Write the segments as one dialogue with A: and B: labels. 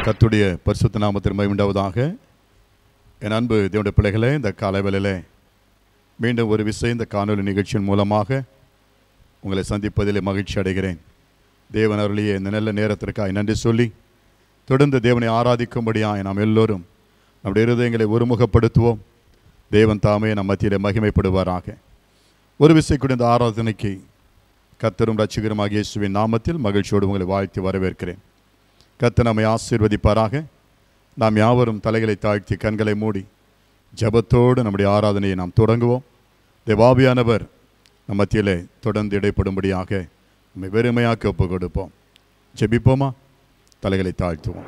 A: கர்த்தருடைய பரிசுத்த நாமத்தின் மகிமுண்டாவதாக என் அன்பு தேவனுடைய பிள்ளைகளே இந்த காலைவேளையிலே மீண்டும் ஒரு விஷயம் இந்த காணொலி நிகழ்ச்சியின் மூலமாக உங்களை சந்திப்பதிலே மகிழ்ச்சி அடைகிறேன் தேவன் அருளிய இந்த நல்ல நேரத்திற்காக நன்றி சொல்லி தொடர்ந்து தேவனை ஆராதிக்கும்படியாய் நாம் எல்லோரும் நம்முடைய இருதயங்களை ஒருமுகப்படுத்துவோம் தேவன் தாமே நம் மத்தியிலே மகிமைப்படுவாராக ஒரு விசை கூட இந்த ஆராதனைக்கு கத்தரும் ரட்சிகருமாகிய இயேசுவின் நாமத்தில் மகிழ்ச்சியோடு உங்களை வாழ்த்தி வரவேற்கிறேன் கர்த்தர் நம்மை ஆசீர்வதிப்பாராக நாம் யாவரும் தலைகளை தாழ்த்தி கண்களை மூடி ஜெபத்தோடு நம்முடைய ஆராதனையை நாம் தொடங்குவோம் தேவாபியானவர் நம் மத்தியிலே தொடர்ந்து இடைப்படும்படியாக நம்மை வெறுமையாக்க ஒப்பு கொடுப்போம் ஜெபிப்போமா தலைகளை தாழ்த்துவோம்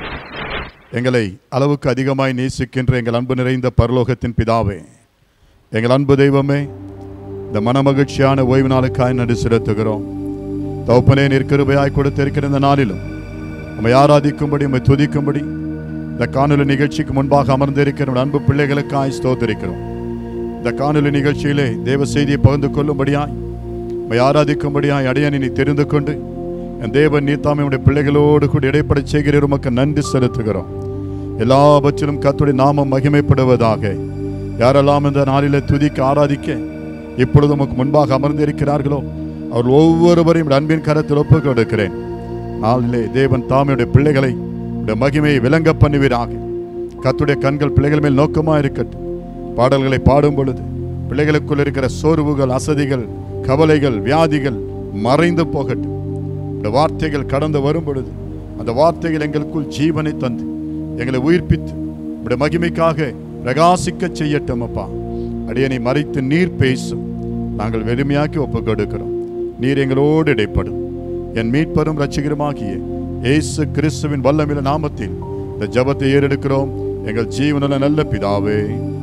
A: எங்களை அளவுக்கு அதிகமாய் நேசிக்கின்ற எங்கள் அன்பு நிறைந்த பரலோகத்தின் பிதாவே எங்கள் அன்பு தெய்வமே இந்த மனமகிழ்ச்சியான ஓய்வு நாளுக்காய் நன்றி செலுத்துகிறோம் தௌப்பனே நிற்கிருபையாய் கொடுத்திருக்கிற இந்த நாளிலும் உம்மை ஆராதிக்கும்படி உம்மை துதிக்கும்படி இந்த காணொலி நிகழ்ச்சிக்கு முன்பாக அமர்ந்திருக்கிற நம்முடைய அன்பு பிள்ளைகளுக்காய் ஸ்தோத்திரிக்கிறோம் இந்த காணொலி நிகழ்ச்சியிலே தேவ செய்தியை பகிர்ந்து கொள்ளும்படியாய் உம்மை ஆராதிக்கும்படியாய் அடையானை நீ தெரிந்து கொண்டு என் தேவன் நீத்தாமை உடைய பிள்ளைகளோடு கூட இடைப்பட செய்கிற உமக்கு நன்றி செலுத்துகிறோம் எல்லாவற்றிலும் கர்த்தருடைய நாமம் மகிமைப்படுவதாக யாரெல்லாம் இந்த நாளிலே துதிக்க ஆராதிக்க இப்பொழுது உமக்கு முன்பாக அமர்ந்திருக்கிறார்களோ அவர் ஒவ்வொருவரையும் உடைய அன்பின் கரத்தில் ஒப்புக் கொடுக்கிறேன் நாளிலே தேவன் தாமையுடைய பிள்ளைகளை உடைய மகிமையை விளங்க பண்ணுவீராக கத்துடைய கண்கள் பிள்ளைகள் மேல் நோக்கமாக இருக்கட்டும் பாடல்களை பாடும் பொழுது பிள்ளைகளுக்குள் இருக்கிற சோர்வுகள் அசதிகள் கவலைகள் வியாதிகள் மறைந்து போகட்டும் இந்த வார்த்தைகள் கடந்து வரும் பொழுது அந்த வார்த்தைகள் எங்களுக்குள் ஜீவனை தந்து எங்களை உயிர்ப்பித்து உடைய மகிமைக்காக பிரகாசிக்க செய்யட்டும் அப்பா அடியனை மறைத்து நீர் பேசும் நாங்கள் வெறுமையாக்கி ஒப்புக் கொடுக்கிறோம் நீர் எங்களோடு இடைப்படும் என் மீட்பரும் ரட்சிகருமாகிய இயேசு கிறிஸ்துவின் வல்லமில நாமத்தில் இந்த ஜெபத்தை ஏறெடுக்கிறோம் எங்கள் ஜீவனுள்ள நல்ல பிதாவே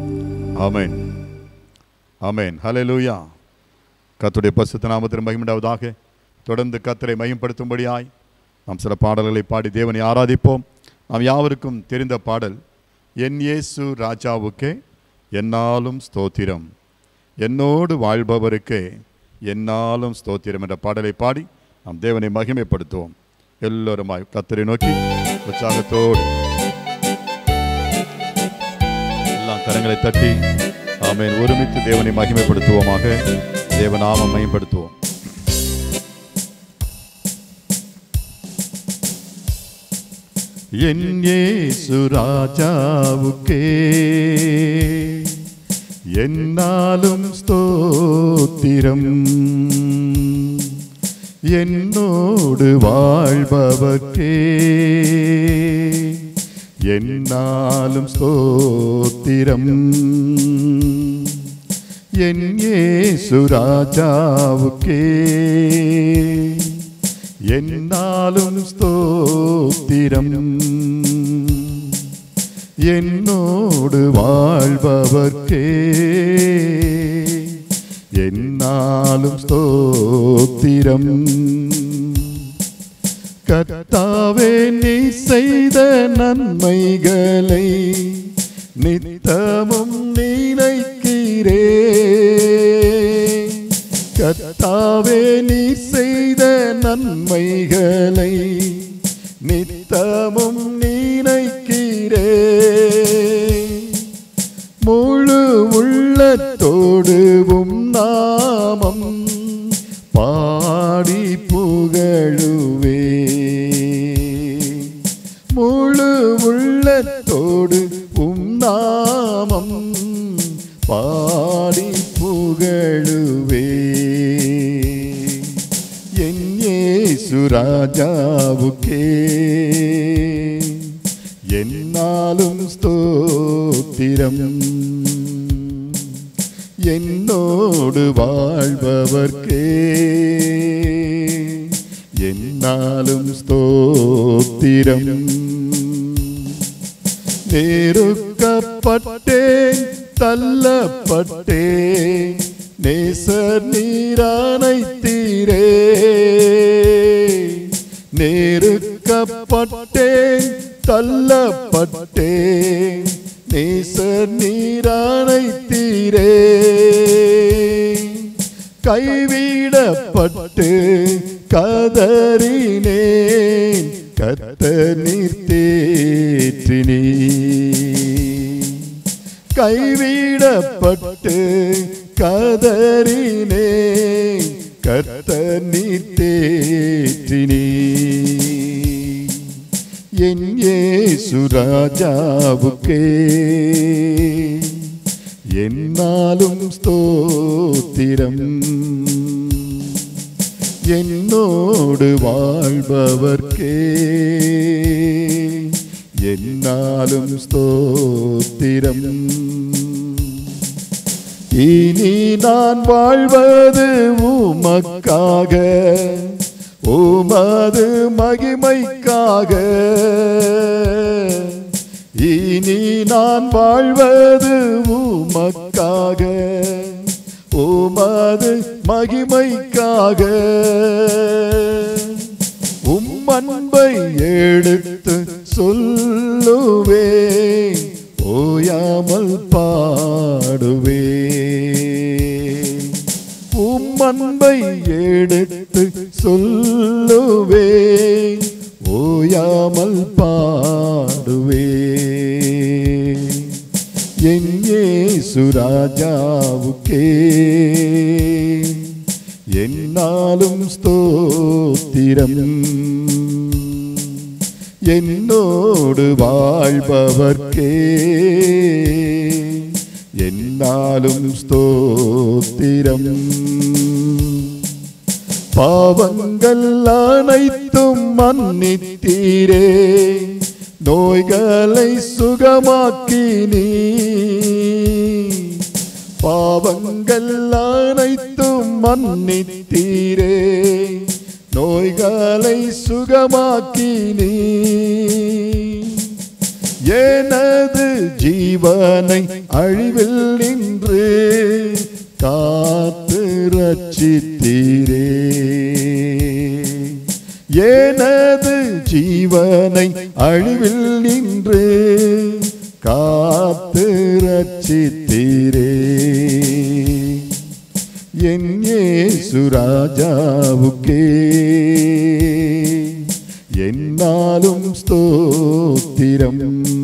A: ஆமென் ஆமென் ஹalleluya கர்த்தருடைய பரிசுத்த நாமத்தின் மகிமையுண்டாவதாக தொடர்ந்து கர்த்தரை மகிமைப்படுத்தும்படியாய் நாம் சில பாடல்களை பாடி தேவனை ஆராதிப்போம் நாம் யாவருக்கும் தெரிந்த பாடல் என் இயேசு ராஜாவுக்கே என்னாலும் ஸ்தோத்திரம் என்னோடு வாழ்பவருக்கே என்னாலும் ஸ்தோத்திரம் என்ற பாடலை பாடி நாம் தேவனை மகிமைப்படுத்துவோம் எல்லோருமாய் கத்தரை நோக்கி உற்சாகத்தோடு எல்லாம் கரங்களை தட்டி ஆமென் ஒருமித்து தேவனை மகிமைப்படுத்துவோமாக தேவநாமம் மகிமைப்படுத்துவோம் என் இயேசு ராஜாவுக்கே என்னாலும் ஸ்தோத்திரம் என்னோடு வாழ்பவர்க்கே என்னாலும் ஸ்தோத்திரம் என் இயேசு ராஜாவுக்கே என்னாலும் ஸ்தோத்திரம் என்னோடு வாழ்பவர்க்கே என்னாலும் ஸ்தோத்திரம் கர்த்தாவே நீ செய்த நன்மைகளை நித்தமும் நினைக்கிறே கர்த்தாவே நீ செய்த நன்மைகளை நித்தமும் நினைக்கிறே முழு உள்ளத்தோடு உம் நாமம் பாடி புகழுவே முழு உள்ளத்தோடு உம் நாமம் பாடி புகழுவே என் இயேசு ராஜாவுக்கே என்னாலும் ஸ்தோத்திரம் என்னோடு வாழ்பவர்க்கே என்னாலும் ஸ்தோத்திரம் நேருக்கப்பட்டேன் தள்ளப்பட்டேன் நேசர் நீரானைத்தீரே நேருக்கப்பட்டேன் தள்ளப்பட்டேன் நேசர் நீரானைத்தீரே கைவிடப்பட்டு கதறினேன் கத்தர் நீர் தேற்றினீ கைவிடப்பட்டு கதறினே கத்தர் நீர் தேற்றினீ என் ஏசுராஜாவுக்கே என்னாலும் ஸ்தோத்திரம் என்னோடு வாழ்பவர்க்கே என்னாலும் ஸ்தோத்திரம் இனி நான் வாழ்வது உமக்காக உமது மகிமைக்காக இனி நான் வாழ்வது உமக்காக உமது மகிமைக்காக உம் அன்பை எடுத்து சொல்லுவே ஓயாமல் பாடுவே உம் அன்பை எடுத்து சொல்லுவே ஓயாமல் பாடுவே என் சுராஜாவுக்கே என்னாலும் ஸ்தோத்திரம் என்னோடு வாழ்பவர்க்கே என்னாலும் ஸ்தோத்திரம் பாவங்கள் அனைத்தும் மன்னித்தீரே நோய்களை சுகமாக்கி நீ பாவங்கள் அனைத்தும் மன்னித்தீரே நோய்களை சுகமாக்கி நீ எனது ஜீவனை அழிவில் நின்று காத்து ரட்சித்தீரே எனது ஜீவனை அழிவில் நின்று காத்து ரட்சித்தீரே என் சுராஜாவுக்கே என்னாலும் ஸ்தோத்திரம்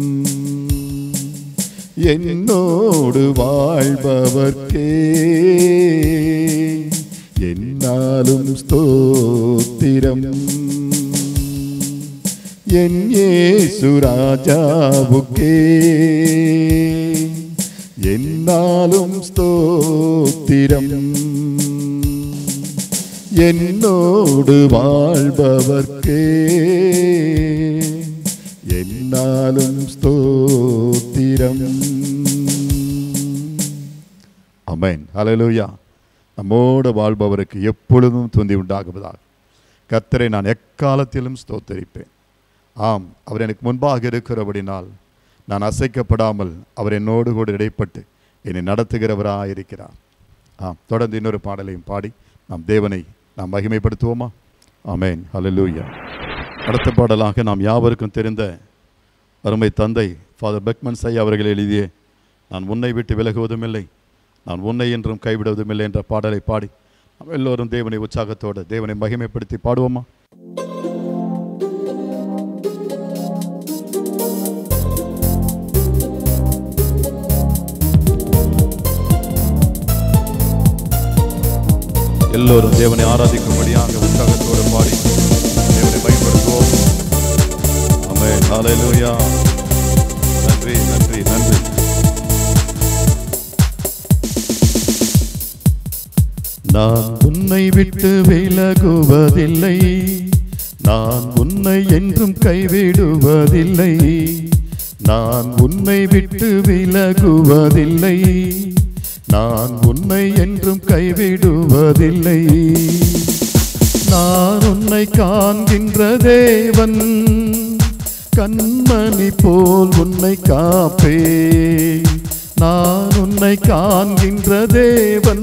A: என்னோடு வாழ்பவர்க்கே என்னாலும் ஸ்தோத்திரம் என் சுராஜாவுக்கே என்னாலும் ஸ்தோத்திரம் என்னோடு வாழ்பவர்க்கே என்னாலும் ஸ்தோத்திரம் அமேன் ஹalleluya நம்மோடு வாழ்பவருக்கு எப்பொழுதும் துந்தி உண்டாகுவதாக கர்த்தரை நான் எக்காலத்திலும் ஸ்தோத்தரிப்பேன் ஆம் அவர் எனக்கு முன்பாக இருக்கிறபடினால் நான் அசைக்கப்படாமல் அவர் என்னோடு கூட இடைப்பட்டு என்னை நடத்துகிறவராக இருக்கிறார் ஆம் தொடர்ந்து இன்னொரு பாடலையும் பாடி நாம் தேவனை நாம் மகிமைப்படுத்துவோமா ஆமேன் ஹalleluya அடுத்த பாடலாக நாம் யாவருக்கும் தெரிந்த அருமை தந்தை ஃபாதர் பெக்மன் சை அவர்கள் எழுதிய நான் உன்னை விட்டு விலகுவதும் இல்லை நான் உன்னை என்றும் கைவிடுவதும் இல்லை என்ற பாடலை பாடி நாம் எல்லோரும் தேவனை உற்சாகத்தோடு தேவனை மகிமைப்படுத்தி பாடுவோமா எல்லோரும் தேவனை ஆராதிக்கும்படியாக உற்சாகத்தோடு பாடி தேவனை பயன்படுத்துவோம் ஆமென் ஹalleluya நன்றி நன்றி நன்றி நான் உன்னை விட்டு விலகுவதில்லை நான் உன்னை என்றும் கைவிடுவதில்லை நான் உன்னை விட்டு விலகுவதில்லை நான் உன்னை என்றும் கைவிடுவதில்லை நான் உன்னை காண்கின்ற தேவன் கண்மணி போல் உன்னை காப்பே நான் உன்னை காண்கின்ற தேவன்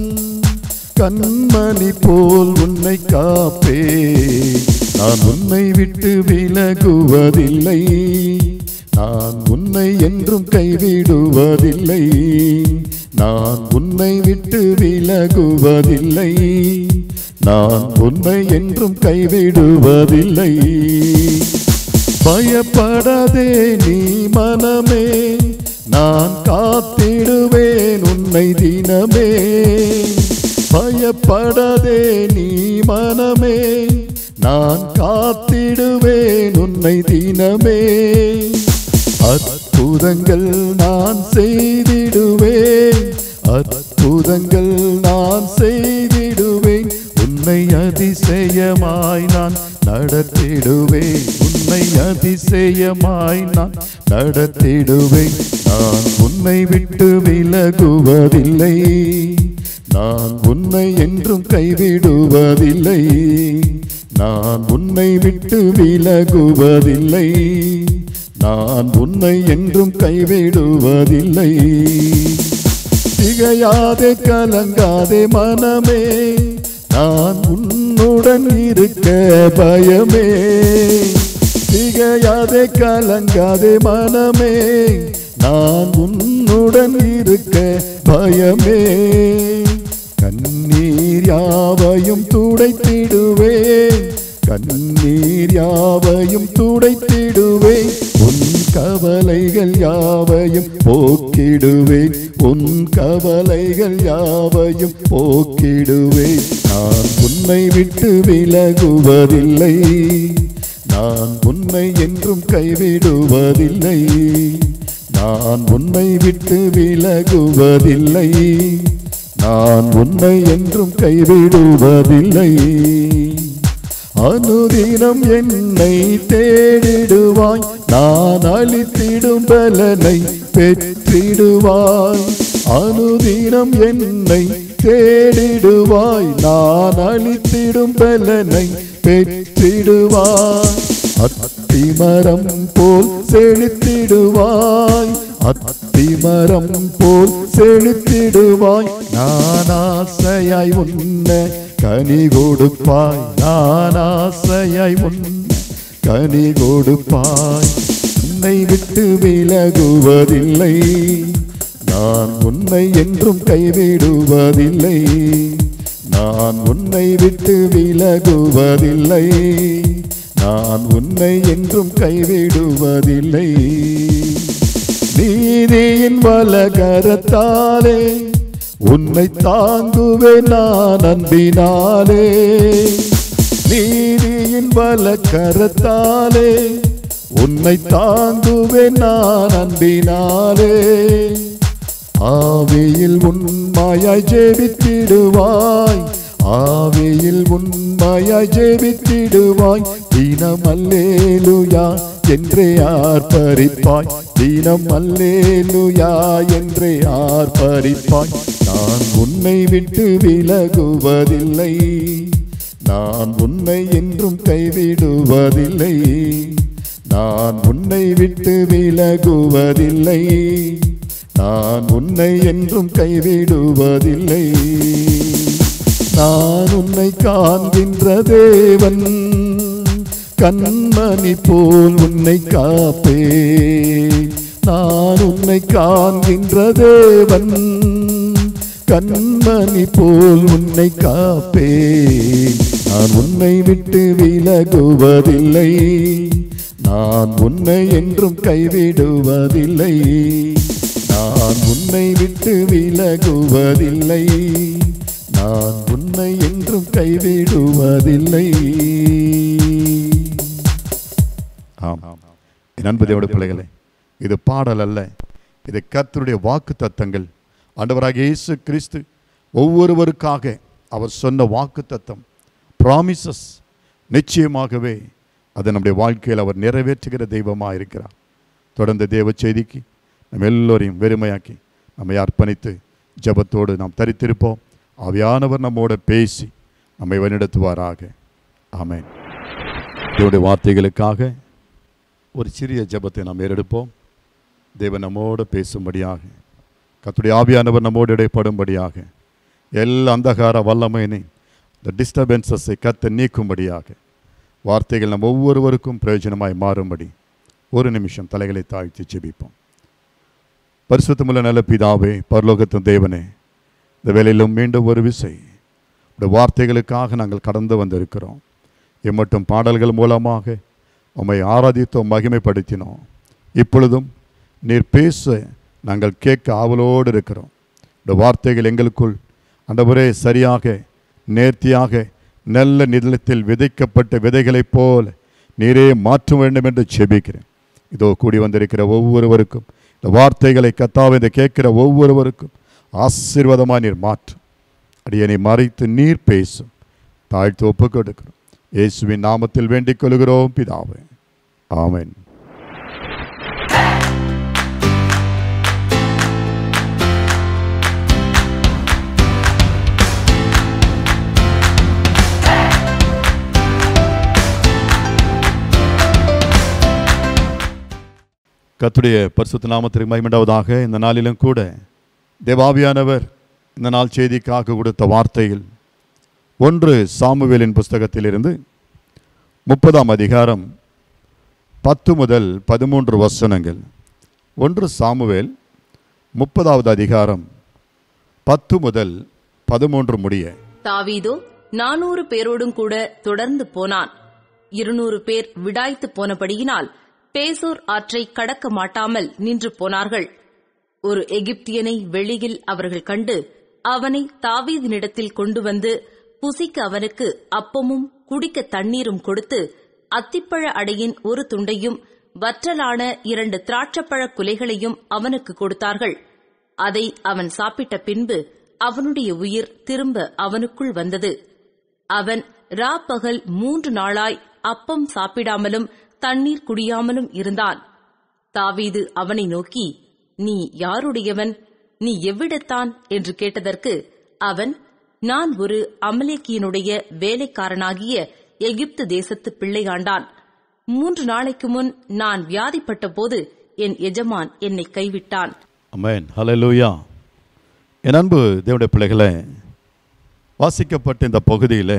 A: கண்மணி போல் உன்னை காப்பே நான் உன்னை விட்டு விலகுவதில்லை நான் உன்னை என்றும் கைவிடுவதில்லை நான் உன்னை விட்டு விலகுவதில்லை நான் உன்னை என்றும் கைவிடுவதில்லை பயப்படாதே நீ மனமே நான் காத்திடுவேன் உன்னை தினமே பயப்படாதே நீ மனமே நான் காத்திடுவேன் உன்னை தினமே அற்புதங்கள் நான் செய்திடுவேன் அற்புதங்கள் நான் செய்திடுவேன் உன்னை அதிசயமாய் நான் நடத்திடுவேன் உன்னை அதிசயமாய் நான் நடத்திடுவேன் நான் உன்னை விட்டு விலகுவதில்லை நான் உன்னை என்றும் கைவிடுவதில்லை நான் உன்னை விட்டு விலகுவதில்லை நான் உன்னை என்றும் கைவிடுவதில்லை திகையாதே கலங்காதே மனமே நான் உன்னுடன் இருக்க பயமே திகையாதே கலங்காதே மனமே நான் உன்னுடன் இருக்க பயமே கண்ணீர் யாவையும் துடைத்திடுவேன் கண்ணீர் யாவையும் துடைத்திடுவேன் உன் கவலைகள் யாவையும் போக்கிடுவேன் உன் கவலைகள் யாவையும் போக்கிடுவேன் நான் உன்னை விட்டு விலகுவதில்லை நான் உன்னை என்றும் கைவிடுவதில்லை நான் உன்னை விட்டு விலகுவதில்லை நான் உன்னை என்றும் கைவிடுவதில்லை அனுதினம் என்னை தேடிடுவாய் நான் அளித்திடும் பலனை பெற்றிடுவாய் அனுதினம் என்னை தேடிடுவாய் நான் அளித்திடும் பலனை பெற்றிடுவாய் அத்திமரம் போல் செழித்திடுவாய் அத்திமரம் போல் செழித்திடுவாய் நான் ஆசையாய் உன்ன கனி கொடுப்பாய் நான் ஆசையாய் உன்ன கனி கொடுப்பாய் உன்னை விட்டு விலகுவதில்லை நான் உன்னை என்றும் கைவிடுவதில்லை நான் உன்னை விட்டு விலகுவதில்லை நான் உன்னை என்றும் கைவிடுவதில்லை நீதியின் வலகரத்தாலே உன்னை தாங்குவேன் நான் அன்பினாலே நீதியின் வலக்கரத்தாலே உன்னை தாங்குவேன் நான் அன்பினாலே ஆவியில் உண்மையாய் ஜெபித்திடுவாய் ஆவியில் உண்மையாய் ஜெபித்திடுவாய் தினம் அல்லேலுயா என்றே ஆர்ப்பரிப்பாய் தினம் அல்லேலுயா என்றே ஆர்ப்பரிப்பாய் நான் உன்னை விட்டு விலகுவதில்லை நான் உன்னை என்றும் கைவிடுவதில்லை நான் உன்னை விட்டு விலகுவதில்லை நான் உன்னை என்றும் கைவிடுவதில்லை நான் உன்னை காண்கின்ற தேவன் கண்மணி போல் உன்னை காப்பே நான் உன்னை காண்கின்ற தேவன் கண்மணி போல் உன்னை காப்பே நான் உன்னை விட்டு விலகுவதில்லை நான் உன்னை என்றும் கைவிடுவதில்லை நான் உன்னை விட்டு விலகுவதில்லை நான் உன்னை என்றும் கைவிடுவதில்லை ஆம் என் அன்பு தேவனுடைய பிள்ளைகளே இது பாடல் அல்ல இது கர்த்தருடைய வாக்கு தத்தங்கள் ஆண்டவராகிய இயேசு கிறிஸ்து ஒவ்வொருவருக்காக அவர் சொன்ன வாக்கு தத்தம் ப்ராமிசஸ் நிச்சயமாகவே அதை நம்முடைய வாழ்க்கையில் அவர் நிறைவேற்றுகிற தெய்வமாக இருக்கிறார் தொடர்ந்து தேவ செய்திக்கு நம்ம எல்லோரையும் வெறுமையாக்கி நம்மை அர்ப்பணித்து ஜெபத்தோடு நாம் தரித்திருப்போம் ஆவியானவர் நம்மோட பேசி நம்மை வழிநடத்துவாராக ஆமென் தேவனுடைய வார்த்தைகளுக்காக ஒரு சிறிய ஜெபத்தை நாம் ஏறெடுப்போம் தேவன் நம்மோடு பேசும்படியாக கர்த்தருடைய ஆவியானவர் நம்மோடு இடைப்படும்படியாக எல்லா அந்தகார வல்லமையினை இந்த டிஸ்டர்பன்சஸை கத்த நீக்கும்படியாக வார்த்தைகள் நம் ஒவ்வொருவருக்கும் பிரயோஜனமாய் மாறும்படி ஒரு நிமிஷம் தலைகளை தாழ்த்தி ஜெபிப்போம் பரிசுத்தமுள்ள நல்ல பிதாவே பரலோகத்தின் தேவனே இந்த வேலையிலும் மீண்டும் ஒரு விசை இந்த வார்த்தைகளுக்காக நாங்கள் கடந்து வந்திருக்கிறோம் இம்மட்டும் பாடல்கள் மூலமாக உம்மை ஆராதித்தோம் மகிமைப்படுத்தினோம் இப்பொழுதும் நீர் பேச நாங்கள் கேட்க ஆவலோடு இருக்கிறோம் இந்த வார்த்தைகள் எங்களுக்குள் அண்டவரே சரியாக நேர்த்தியாக நல்ல நிலத்தில் விதைக்கப்பட்ட விதைகளைப் போல நீரே மாற்ற வேண்டும் என்று செபிக்கிறேன் இதோ கூடி வந்திருக்கிற ஒவ்வொருவருக்கும் இந்த வார்த்தைகளை கத்தாவை இதை கேட்கிற ஒவ்வொருவருக்கும் ஆசீர்வாதமாக நீர் மாற்றும் அடியனை மறைத்து நீர் பேசும் தாழ்த்து ஒப்பு கொடுக்கிறோம் இயேசுவின் நாமத்தில் வேண்டிக் கொள்கிறோம் பிதாவே ஆமென் கர்த்தருடைய பரிசுத்த நாமத்திற்கு மகிமைண்டாவதாக இந்த நாளிலும் கூட தேவாவியானவர் இந்த நாள் செய்திக்காக கொடுத்த வார்த்தைகள் ஒன்று சாமுவேலின் புஸ்தகத்திலிருந்து முப்பதாம் அதிகாரம் பத்து முதல் பதிமூன்று வசனங்கள் ஒன்று சாமுவேல் முப்பதாவது அதிகாரம் பத்து முதல் பதிமூன்று முடிய
B: தாவீதோ நானூறு பேரோடும் கூட தொடர்ந்து போனான் இருநூறு பேர் விடாய்த்து போனபடியினால் பேசோர் ஆற்றை கடக்க மாட்டாமல் நின்று போனார்கள் ஒரு எகிப்தியனை வெளியில் அவர்கள் கண்டு அவனை தாவீதினிடத்தில் கொண்டு வந்து புசிக்க அவனுக்கு அப்பமும் குடிக்க தண்ணீரும் கொடுத்து அத்திப்பழ அடையின் ஒரு துண்டையும் வற்றலான இரண்டு திராட்சப்பழ குலைகளையும் அவனுக்கு கொடுத்தார்கள் அதை அவன் சாப்பிட்ட பின்பு அவனுடைய உயிர் திரும்ப அவனுக்குள் வந்தது அவன் ராப்பகல் மூன்று நாளாய் அப்பம் சாப்பிடாமலும் தண்ணீர் குடியாமலும் இருந்தான் தாவீது அவனை நோக்கி நீ யாருடையவன் நீ எவ்விடத்தான் என்று கேட்டதற்கு அவன் நான் ஒரு அமலேக்கியனுடைய வேலைக்காரனாகிய எகிப்து தேசத்து பிள்ளையாண்டான் மூன்று நாளைக்கு முன் நான் வியாதிப்பட்ட போது என் எஜமான் என்னை கைவிட்டான்
A: அமேன் ஹalleluya என் அன்பு தேவனுடைய பிள்ளைகளே வாசிக்கப்பட்ட இந்த பகுதியில்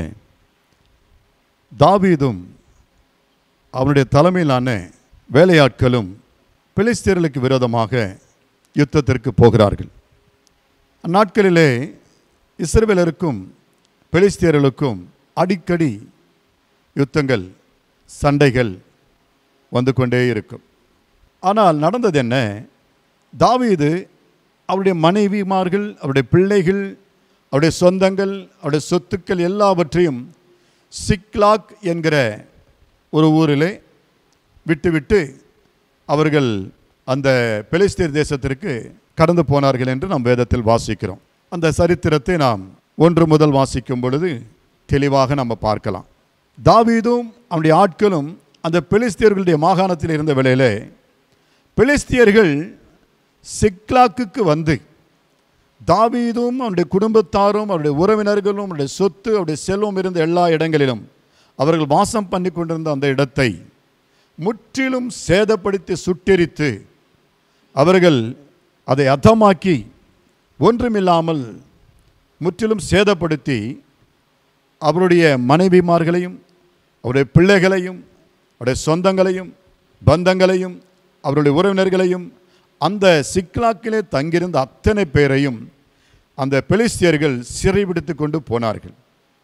A: தாவீதும் அவனுடைய தலைமையிலான வேலையாட்களும் பிலிஸ்தீர்களுக்கு விரோதமாக யுத்தத்திற்கு போகிறார்கள் அந்நாட்களிலே இஸ்ரவேலருக்கும் பெலிஸ்தியர்களுக்கும் அடிக்கடி யுத்தங்கள் சண்டைகள் வந்து கொண்டே இருக்கும் ஆனால் நடந்தது என்ன தாவீது அவருடைய மனைவிமார்கள் அவருடைய பிள்ளைகள் அவருடைய சொந்தங்கள் அவருடைய சொத்துக்கள் எல்லாவற்றையும் சிக்லாக் என்கிற ஒரு ஊரிலே விட்டுவிட்டு அவர்கள் அந்த பெலிஸ்தீர் தேசத்திற்கு கடந்து போனார்கள் என்று நாம் வேதத்தில் வாசிக்கிறோம் அந்த சரித்திரத்தை நாம் ஒன்று முதல் வாசிக்கும் பொழுது தெளிவாக நம்ம பார்க்கலாம் தாவீதும் அவனுடைய ஆட்களும் அந்த பெலிஸ்தியர்களுடைய மாகாணத்தில் இருந்த வேளையிலே பெலிஸ்தியர்கள் சிக்லாக்குக்கு வந்து தாவீதும் அவனுடைய குடும்பத்தாரும் அவருடைய உறவினர்களும் அவருடைய சொத்து அவருடைய செல்வம் இருந்த எல்லா இடங்களிலும் அவர்கள் வாசம் பண்ணி கொண்டிருந்த அந்த இடத்தை முற்றிலும் சேதப்படுத்தி சுட்டெரித்து அவர்கள் அதை அதமாக்கி ஒன்றுமில்லாமல் முற்றிலும் சேதப்படுத்தி அவருடைய மனைவிமார்களையும் அவருடைய பிள்ளைகளையும் அவருடைய சொந்தங்களையும் பந்தங்களையும் அவருடைய உறவினர்களையும் அந்த சிக்லாக்கிலே தங்கியிருந்த அத்தனை பேரையும் அந்த பெலிஸ்தியர்கள் சிறைபிடித்து கொண்டு போனார்கள்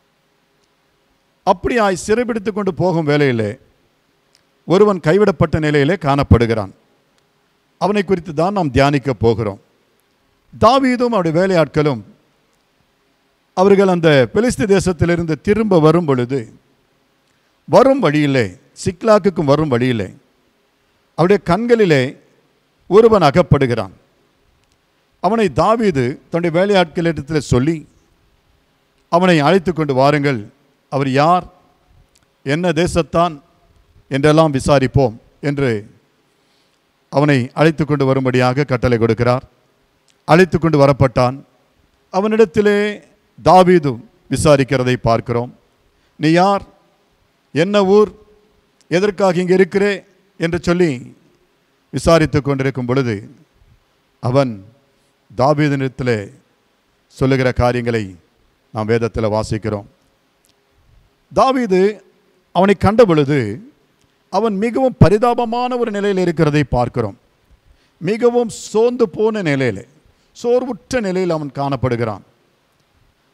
A: அப்படியாய் சிறைபிடித்து கொண்டு போகும் வேளையிலே ஒருவன் கைவிடப்பட்ட நிலையிலே காணப்படுகிறான் அவனை குறித்து தான் நாம் தியானிக்க போகிறோம் தாவீதும் அவருடைய வேலையாட்களும் அவர்கள் அந்த பெலிஸ்து தேசத்திலிருந்து திரும்ப வரும் பொழுது வரும் வழியிலே சிக்லாக்குக்கும் வரும் வழியிலே அவருடைய கண்களிலே ஒருவன் அகப்படுகிறான் அவனை தாவீது தன்னுடைய வேலையாட்களிடத்தில் சொல்லி அவனை அழைத்து கொண்டு வாருங்கள் அவர் யார் என்ன தேசத்தான் என்றெல்லாம் விசாரிப்போம் என்று அவனை அழைத்து கொண்டு வரும்படியாக கட்டளை கொடுக்கிறார் அழைத்து கொண்டு வரப்பட்டான் அவனிடத்திலே தாவீது விசாரிக்கிறதை பார்க்கிறோம் நீ யார் என்ன ஊர் எதற்காக இங்கே இருக்கிறே என்று சொல்லி விசாரித்து கொண்டிருக்கும் பொழுது அவன் தாவீதினிடத்தில் சொல்லுகிற காரியங்களை நாம் வேதத்தில் வாசிக்கிறோம் தாவீது அவனை கண்ட பொழுது அவன் மிகவும் பரிதாபமான ஒரு நிலையில் இருக்கிறதை பார்க்கிறோம் மிகவும் சோர்ந்து போன நிலையில் சோர்வுற்ற நிலையில் அவன் காணப்படுகிறான்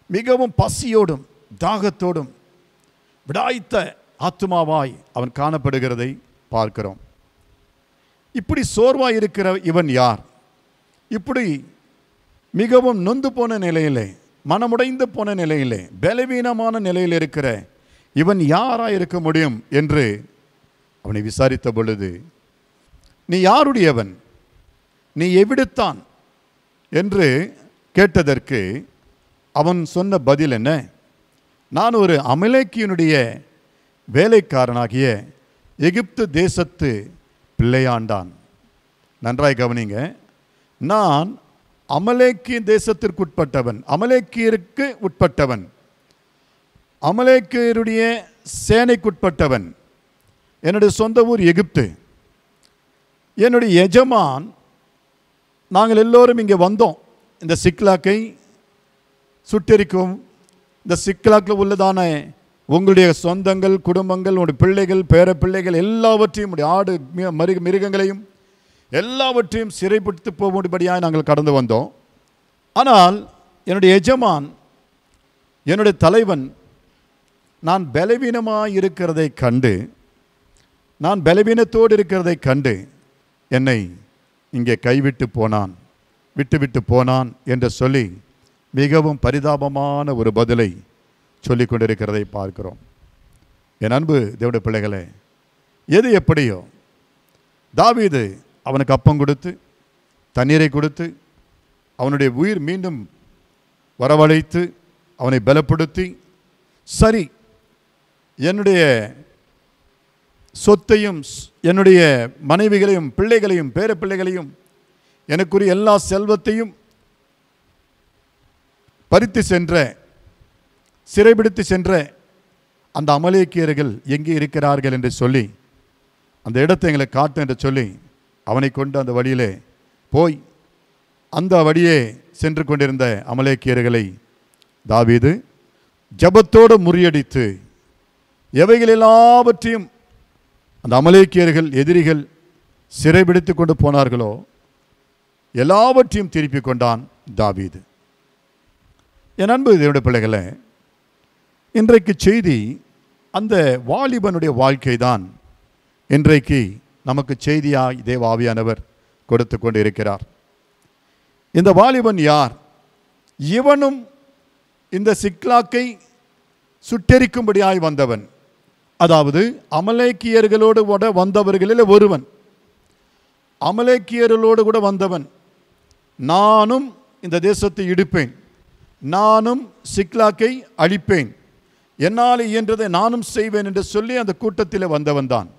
A: மிகவும் பசியோடும் தாகத்தோடும் விடாய்த்த ஆத்துமாவாய் அவன் காணப்படுகிறதை பார்க்கிறோம் இப்படி சோர்வாய் இருக்கிற இவன் யார் இப்படி மிகவும் நொந்து போன நிலையிலே மனமுடைந்து போன நிலையிலே பலவீனமான நிலையில் இருக்கிற இவன் யாராய் இருக்க முடியும் என்று அவனை விசாரித்த பொழுது நீ யாருடையவன் நீ எவிடுத்தான் என்று கேட்டதற்கு அவன் சொன்ன பதில் என்ன நான் ஒரு அமலேக்கியனுடைய வேலைக்காரனாகிய எகிப்து தேசத்து பிள்ளையாண்டான் நன்றாய் கவனிங்க நான் அமலேக்கிய தேசத்திற்குட்பட்டவன் அமலேக்கியருக்கு உட்பட்டவன் அமலேக்கியருடைய சேனைக்குட்பட்டவன் என்னுடைய சொந்த ஊர் எகிப்து என்னுடைய எஜமான் நாங்கள் எல்லோரும் இங்கே வந்தோம் இந்த சிக்லாக்கை சுட்டெரிக்கும் இந்த சிக்கலாக்கில் உள்ளதான உங்களுடைய சொந்தங்கள் குடும்பங்கள் உங்களுடைய பிள்ளைகள் பேர பிள்ளைகள் எல்லாவற்றையும் உடைய ஆடு மி- மருக மிருகங்களையும் எல்லாவற்றையும் சிறைப்படுத்தி போகும்படியாக நாங்கள் கடந்து வந்தோம் ஆனால் என்னுடைய எஜமான் என்னுடைய தலைவன் நான் பலவீனமாக இருக்கிறதை கண்டு நான் பலவீனத்தோடு இருக்கிறதை கண்டு என்னை இங்கே கைவிட்டு போனான் விட்டுவிட்டு போனான் என்று சொல்லி மிகவும் பரிதாபமான ஒரு பதிலை சொல்லிக் கொண்டிருக்கிறதை பார்க்கிறோம் என் அன்பு தேவடைய பிள்ளைகளே எது எப்படியோ தாவீது அவனுக்கு அப்பம் கொடுத்து தண்ணீரை கொடுத்து அவனுடைய உயிர் மீண்டும் வரவழைத்து அவனை பலப்படுத்தி சரி என்னுடைய சொத்தையும் ஸ்- என்னுடைய மனைவிகளையும் பிள்ளைகளையும் பேர பிள்ளைகளையும் எனக்குரிய எல்லா செல்வத்தையும் பறித்து சென்ற சிறைபிடித்து சென்ற அந்த அமலேக்கியர்கள் எங்கே இருக்கிறார்கள் என்று சொல்லி அந்த இடத்தை எங்களை காட்டு என்று சொல்லி அவனை கொண்டு அந்த வழியிலே போய் அந்த வழியே சென்று கொண்டிருந்த அமலேக்கியர்களை தாவீது ஜபத்தோடு முறியடித்து எவைகள் எல்லாவற்றையும் அந்த அமலேக்கியர்கள் எதிரிகள் சிறைபிடித்து கொண்டு போனார்களோ எல்லாவற்றையும் திருப்பி கொண்டான் தாவீது என் அன்பு தேவனுடைய பிள்ளைகளே இன்றைக்கு செய்தி அந்த வாலிபனுடைய வாழ்க்கை தான் இன்றைக்கு நமக்கு செய்தியாய் தேவ ஆவியானவர் கொடுத்து கொண்டு இருக்கிறார் இந்த வாலிபன் யார் இவனும் இந்த சிக்லாக்கை சுட்டெரிக்கும்படியாய் வந்தவன் அதாவது அமலேக்கியர்களோடு கூட வந்தவர்களில் ஒருவன் அமலேக்கியர்களோடு கூட வந்தவன் நானும் இந்த தேசத்தை இடிப்பேன் நானும் சிக்லாக்கை அழிப்பேன் என்னால் இயன்றதை நானும் செய்வேன் என்று சொல்லி அந்த கூட்டத்தில் வந்தவன் தான்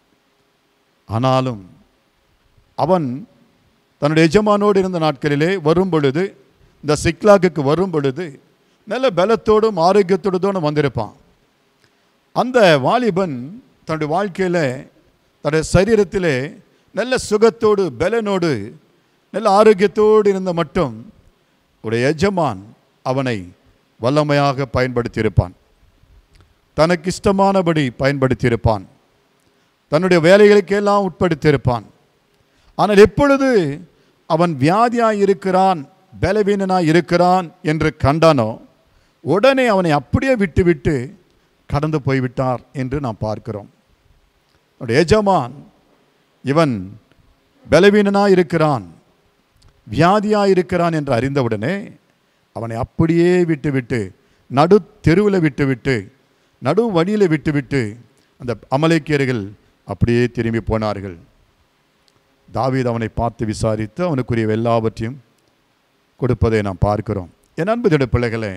A: ஆனாலும் அவன் தன்னுடைய எஜமானோடு இருந்த நாட்களிலே வரும் பொழுது இந்த சிக்லாக்குக்கு வரும் பொழுது நல்ல பலத்தோடும் ஆரோக்கியத்தோடும் வந்திருப்பான் அந்த வாலிபன் தன்னுடைய வாழ்க்கையில் தன்னுடைய சரீரத்திலே நல்ல சுகத்தோடு பலனோடு நல்ல ஆரோக்கியத்தோடு இருந்த மட்டும் உடைய எஜமான் அவனை வல்லமையாக பயன்படுத்தியிருப்பான் தனக்கு இஷ்டமானபடி பயன்படுத்தியிருப்பான் தன்னுடைய வேலைகளுக்கெல்லாம் உட்படுத்தியிருப்பான் ஆனால் எப்பொழுது அவன் வியாதியாய் இருக்கிறான் பலவீனனாய் இருக்கிறான் என்று கண்டானோ உடனே அவனை அப்படியே விட்டுவிட்டு கடந்து போய்விட்டார் என்று நாம் பார்க்கிறோம் அவனுடைய எஜமான் இவன் பலவீனனாய் இருக்கிறான் வியாதியாய் இருக்கிறான் என்று அறிந்தவுடனே அவனை அப்படியே விட்டுவிட்டு நடு தெருவில் விட்டுவிட்டு நடு வழியில் விட்டுவிட்டு அந்த அமலேக்கியர்கள் அப்படியே திரும்பி போனார்கள் தாவீது அவனை பார்த்து விசாரித்து அவனுக்குரிய எல்லாவற்றையும் கொடுப்பதை நாம் பார்க்கிறோம் என் அன்புடைய பிள்ளைகளே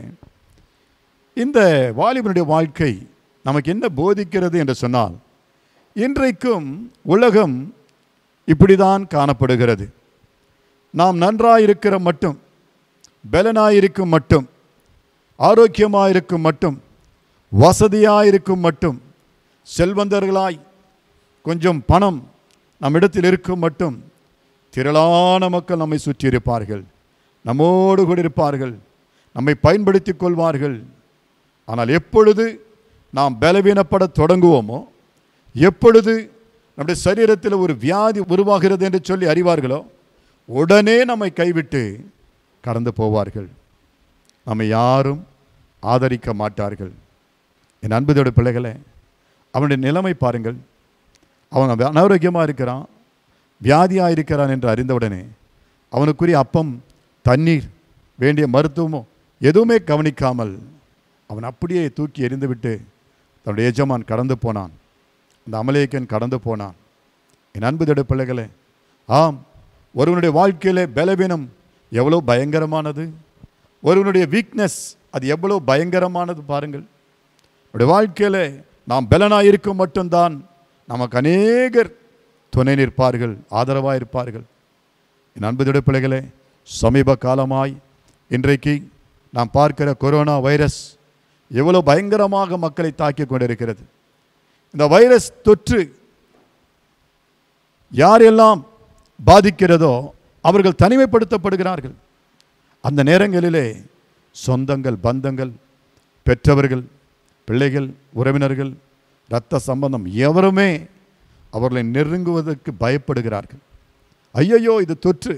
A: இந்த வாலிபனுடைய வாழ்க்கை நமக்கு என்ன போதிக்கிறது என்று சொன்னால் இன்றைக்கும் உலகம் இப்படிதான் காணப்படுகிறது நாம் நன்றாயிருக்கிற மட்டும் பலனாயிருக்கும் மட்டும் ஆரோக்கியமாயிருக்கும் மட்டும் வசதியாயிருக்கும் மட்டும் செல்வந்தர்களாய் கொஞ்சம் பணம் நம்மிடத்தில் இருக்கும் மட்டும் திரளான மக்கள் நம்மை சுற்றி இருப்பார்கள் நம்மோடு கூட இருப்பார்கள் நம்மை பயன்படுத்திக் கொள்வார்கள் ஆனால் எப்பொழுது நாம் பலவீனப்பட தொடங்குவோமோ எப்பொழுது நம்முடைய சரீரத்தில் ஒரு வியாதி உருவாகிறது என்று சொல்லி அறிவார்களோ உடனே நம்மை கைவிட்டு கடந்து போவார்கள் நம்மை யாரும் ஆதரிக்க மாட்டார்கள் என் அன்புதோட பிள்ளைகளே அவனுடைய நிலைமை பாருங்கள் அவன் அனாரோக்கியமாக இருக்கிறான் வியாதியாக இருக்கிறான் என்று அறிந்தவுடனே அவனுக்குரிய அப்பம் தண்ணீர் வேண்டிய மருத்துவமோ எதுவுமே கவனிக்காமல் அவன் அப்படியே தூக்கி எறிந்துவிட்டு தன்னுடைய எஜமான் கடந்து போனான் அந்த அமலேக்கன் கடந்து போனான் என் அன்புதோட பிள்ளைகளே ஆம் ஒருவனுடைய வாழ்க்கையிலே பலவீனம் எவ்வளோ பயங்கரமானது ஒருவனுடைய வீக்னஸ் அது எவ்வளோ பயங்கரமானது பாருங்கள் நம்முடைய வாழ்க்கையில் நாம் பலனாக இருக்கும் மட்டும்தான் நமக்கு அநேகர் துணை நிற்பார்கள் ஆதரவாக இருப்பார்கள் என் அன்புடைய பிள்ளைகளே சமீப காலமாய் இன்றைக்கு நாம் பார்க்கிற கொரோனா வைரஸ் எவ்வளோ பயங்கரமாக மக்களை தாக்கி கொண்டிருக்கிறது இந்த வைரஸ் தொற்று யாரெல்லாம் பாதிக்கிறதோ அவர்கள் தனிமைப்படுத்தப்படுகிறார்கள் அந்த நேரங்களிலே சொந்தங்கள் பந்தங்கள் பெற்றவர்கள் பிள்ளைகள் உறவினர்கள் இரத்த சம்பந்தம் எவருமே அவர்களை நெருங்குவதற்கு பயப்படுகிறார்கள் ஐயையோ இது தொற்று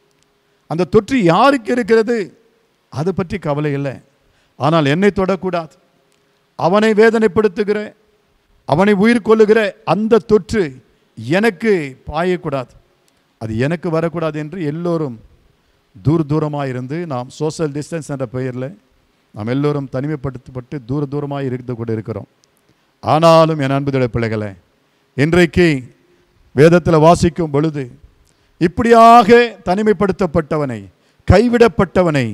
A: அந்த தொற்று யாருக்கு இருக்கிறது அது பற்றி கவலை இல்லை ஆனால் என்னை தொடக்கூடாது அவனை வேதனைப்படுத்துகிற அவனை உயிர் கொள்ளுகிற அந்த தொற்று எனக்கு பாயக்கூடாது அது எனக்கு வரக்கூடாது என்று எல்லோரும் தூர தூரமாக இருந்து நாம் சோஷியல் டிஸ்டன்ஸ் என்ற பெயரில் நாம் எல்லோரும் தனிமைப்படுத்தப்பட்டு தூர தூரமாக இருந்து கொண்டு இருக்கிறோம் ஆனாலும் என் அன்புடைய பிள்ளைகளே இன்றைக்கு வேதத்தில் வாசிக்கும் பொழுது இப்படியாக தனிமைப்படுத்தப்பட்டவனை கைவிடப்பட்டவனை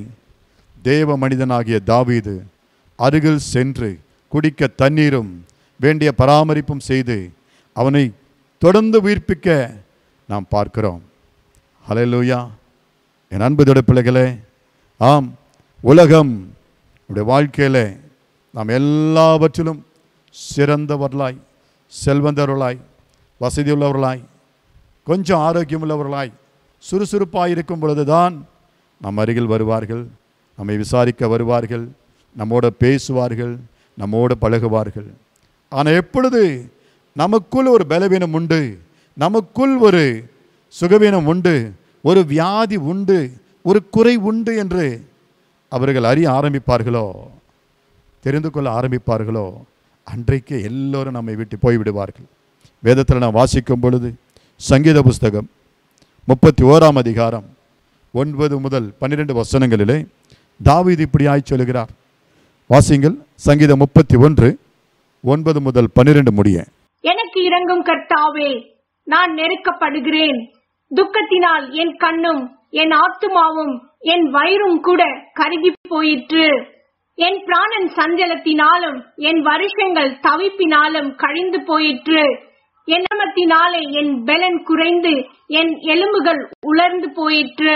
A: தேவ மனிதனாகிய தாவீது அருகில் சென்று குடிக்க தண்ணீரும் வேண்டிய பராமரிப்பும் செய்து அவனை தொடர்ந்து உயிர்ப்பிக்க நாம் பார்க்கிறோம் ஹalleluya என் அன்புடைய பிள்ளைகளே ஆம் உலகம் நம்முடைய வாழ்க்கையில் நாம் எல்லாவற்றிலும் சிறந்தவர்களாய் செல்வந்தவர்களாய் வசதியுள்ளவர்களாய் கொஞ்சம் ஆரோக்கியமுள்ளவர்களாய் சுறுசுறுப்பாக இருக்கும் பொழுதுதான் நம் அருகில் வருவார்கள் நம்மை விசாரிக்க வருவார்கள் நம்மோட பேசுவார்கள் நம்மோடு பழகுவார்கள் ஆனால் எப்பொழுது நமக்குள் ஒரு பலவீனம் உண்டு நமக்குள் ஒரு சுகவீனம் உண்டு ஒரு வியாதி உண்டு ஒரு குறை உண்டு என்று அவர்கள் அறிய ஆரம்பிப்பார்களோ தெரிந்து கொள்ள ஆரம்பிப்பார்களோ அன்றைக்கு எல்லோரும் நம்மை விட்டு போய்விடுவார்கள் வேதத்தில் நான் வாசிக்கும் பொழுது சங்கீத புஸ்தகம் முப்பத்தி ஓராம் அதிகாரம் ஒன்பது முதல் பன்னிரெண்டு வசனங்களிலே தாவீது இப்படியாய் சொல்லுகிறார் வாசிங்கள் சங்கீதம் முப்பத்தி ஒன்று ஒன்பது முதல் பன்னிரெண்டு முடிய
C: எனக்கு இறங்கும் கர்த்தாவே நான் நெருக்கப்படுகிறேன் துக்கத்தினால் என் கண்ணும் என் ஆத்துமாவும் என் வயிறும் கூட கருகி போயிற்று என் பிராணன் சஞ்சலத்தினாலும் என் வருஷங்கள் தவிப்பினாலும் கழிந்து போயிற்று என் நாமத்தினாலே என் பெலன் குறைந்து என் எலும்புகள் உலர்ந்து போயிற்று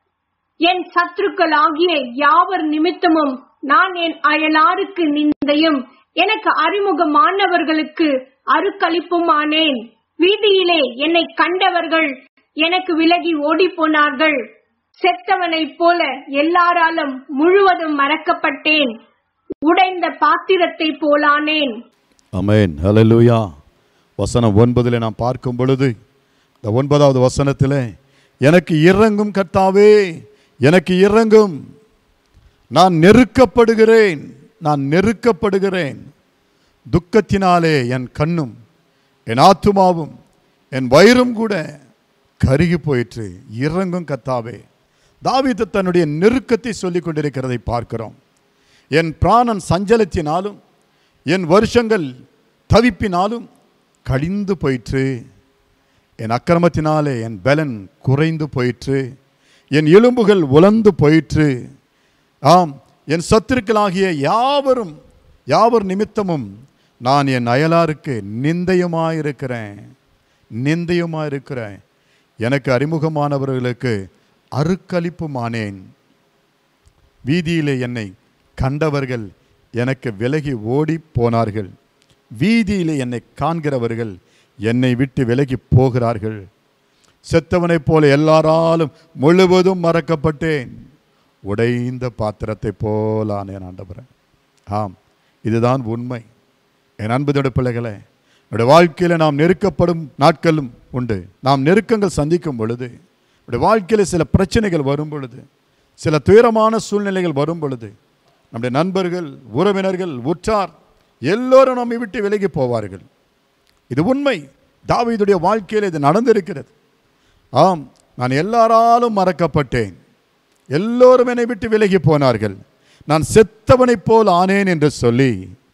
C: என் சத்துருக்கள் ஆகிய யாவர் நிமித்தமும் நான் என் அயலாருக்கு நிந்தையும் எனக்கு அறிமுகமானவர்களுக்கு அருக்களிப்புமானேன் வீதியிலே என்னை கண்டவர்கள் எனக்கு விலகி ஓடிப் போனார்கள் செத்தவனைப் போல எல்லாராலும் முழுவதும் மறக்கப்பட்டேன் உடைந்த பாத்திரத்தை போலானேன்
A: அமேன் ஹalleluya வசனம் ஒன்பதில் நாம் பார்க்கும் பொழுது இந்த ஒன்பதாவது வசனத்தில் எனக்கு இறங்கும் கர்த்தாவே எனக்கு இறங்கும் நான் நெருக்கப்படுகிறேன் நான் நெருக்கப்படுகிறேன் துக்கத்தினாலே என் கண்ணும் என் ஆத்துமாவும் என் வயிறும் கூட கருகி போயிற்று இறங்கும் கத்தாவே தாவீது தன்னுடைய நெருக்கத்தை சொல்லிக் கொண்டிருக்கிறதை பார்க்கிறோம் என் பிராணன் சஞ்சலத்தினாலும் என் வருஷங்கள் தவிப்பினாலும் கழிந்து போயிற்று என் அக்கிரமத்தினாலே என் பலன் குறைந்து போயிற்று என் எலும்புகள் உலர்ந்து போயிற்று ஆம் என் சத்துருக்களாகிய யாவரும் யாவர் நிமித்தமும் நான் என் அயலாருக்கு நிந்தையுமாயிருக்கிறேன் நிந்தையுமாயிருக்கிறேன் எனக்கு அறிமுகமானவர்களுக்கு அருக்களிப்புமானேன் வீதியிலே என்னை கண்டவர்கள் எனக்கு விலகி ஓடி போனார்கள் வீதியிலே என்னை காண்கிறவர்கள் என்னை விட்டு விலகி போகிறார்கள் செத்தவனைப் போல எல்லாராலும் முழுவதும் மறக்கப்பட்டேன் உடைந்த பாத்திரத்தை போலானேன் ஆண்டவரே ஆம் இதுதான் உண்மை என் அன்புதோட பிள்ளைகளே என்னுடைய வாழ்க்கையில் நாம் நெருக்கப்படும் நாட்களும் உண்டு நாம் நெருக்கங்கள் சந்திக்கும் பொழுது நம்முடைய வாழ்க்கையில் சில பிரச்சனைகள் வரும் பொழுது சில துயரமான சூழ்நிலைகள் வரும் பொழுது நம்முடைய நண்பர்கள் உறவினர்கள் உற்றார் எல்லோரும் நம்மை விட்டு விலகி போவார்கள் இது உண்மை தாவீதுடைய வாழ்க்கையில் இது நடந்திருக்கிறது ஆம் நான் எல்லாராலும் மறக்கப்பட்டேன் எல்லோரும் என்னை விட்டு விலகி போனார்கள் நான் செத்தவனைப் போல் ஆனேன் என்று சொல்லி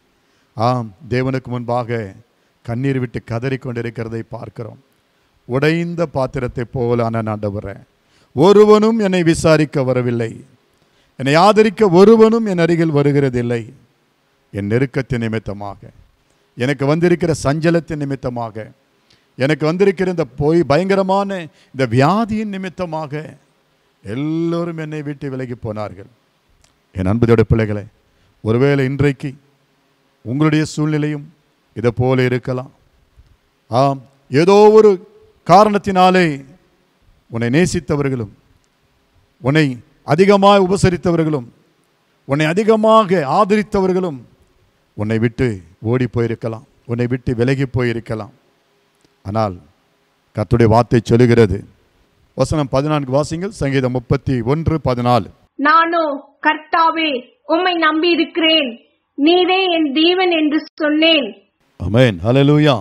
A: ஆம் தேவனுக்கு முன்பாக கண்ணீர் விட்டு கதறிக் கொண்டிருக்கிறதை பார்க்கிறோம் உடைந்த பாத்திரத்தை போல நான் ஆண்டவரேன் ஒருவனும் என்னை விசாரிக்க வரவில்லை என்னை ஆதரிக்க ஒருவனும் என் அருகில் வருகிறதில்லை என் நெருக்கத்தின் நிமித்தமாக எனக்கு வந்திருக்கிற சஞ்சலத்தின் நிமித்தமாக எனக்கு வந்திருக்கிற இந்த போய் பயங்கரமான இந்த வியாதியின் நிமித்தமாக எல்லோரும் என்னை விட்டு விலகி போனார்கள் என் அன்புதோட பிள்ளைகளே ஒருவேளை இன்றைக்கு உங்களுடைய சூழ்நிலையும் இதை போல இருக்கலாம் ஆம் ஏதோ ஒரு காரணத்தினாலே உன்னை நேசித்தவர்களும் உன்னை அதிகமாக உபசரித்தவர்களும் உன்னை அதிகமாக ஆதரித்தவர்களும் உன்னை விட்டு ஓடி போயிருக்கலாம் உன்னை விட்டு விலகி போயிருக்கலாம் ஆனால் கர்த்தருடைய வார்த்தை சொல்லுகிறது வசனம் பதினான்கு வாசிங்கள் சங்கீதம் முப்பத்தி ஒன்று பதினாலு
C: நானோ கர்த்தாவே உம்மை நம்பியிருக்கிறேன் நீரே என் தேவன் என்று சொன்னேன்
A: அமேன் ஹalleluya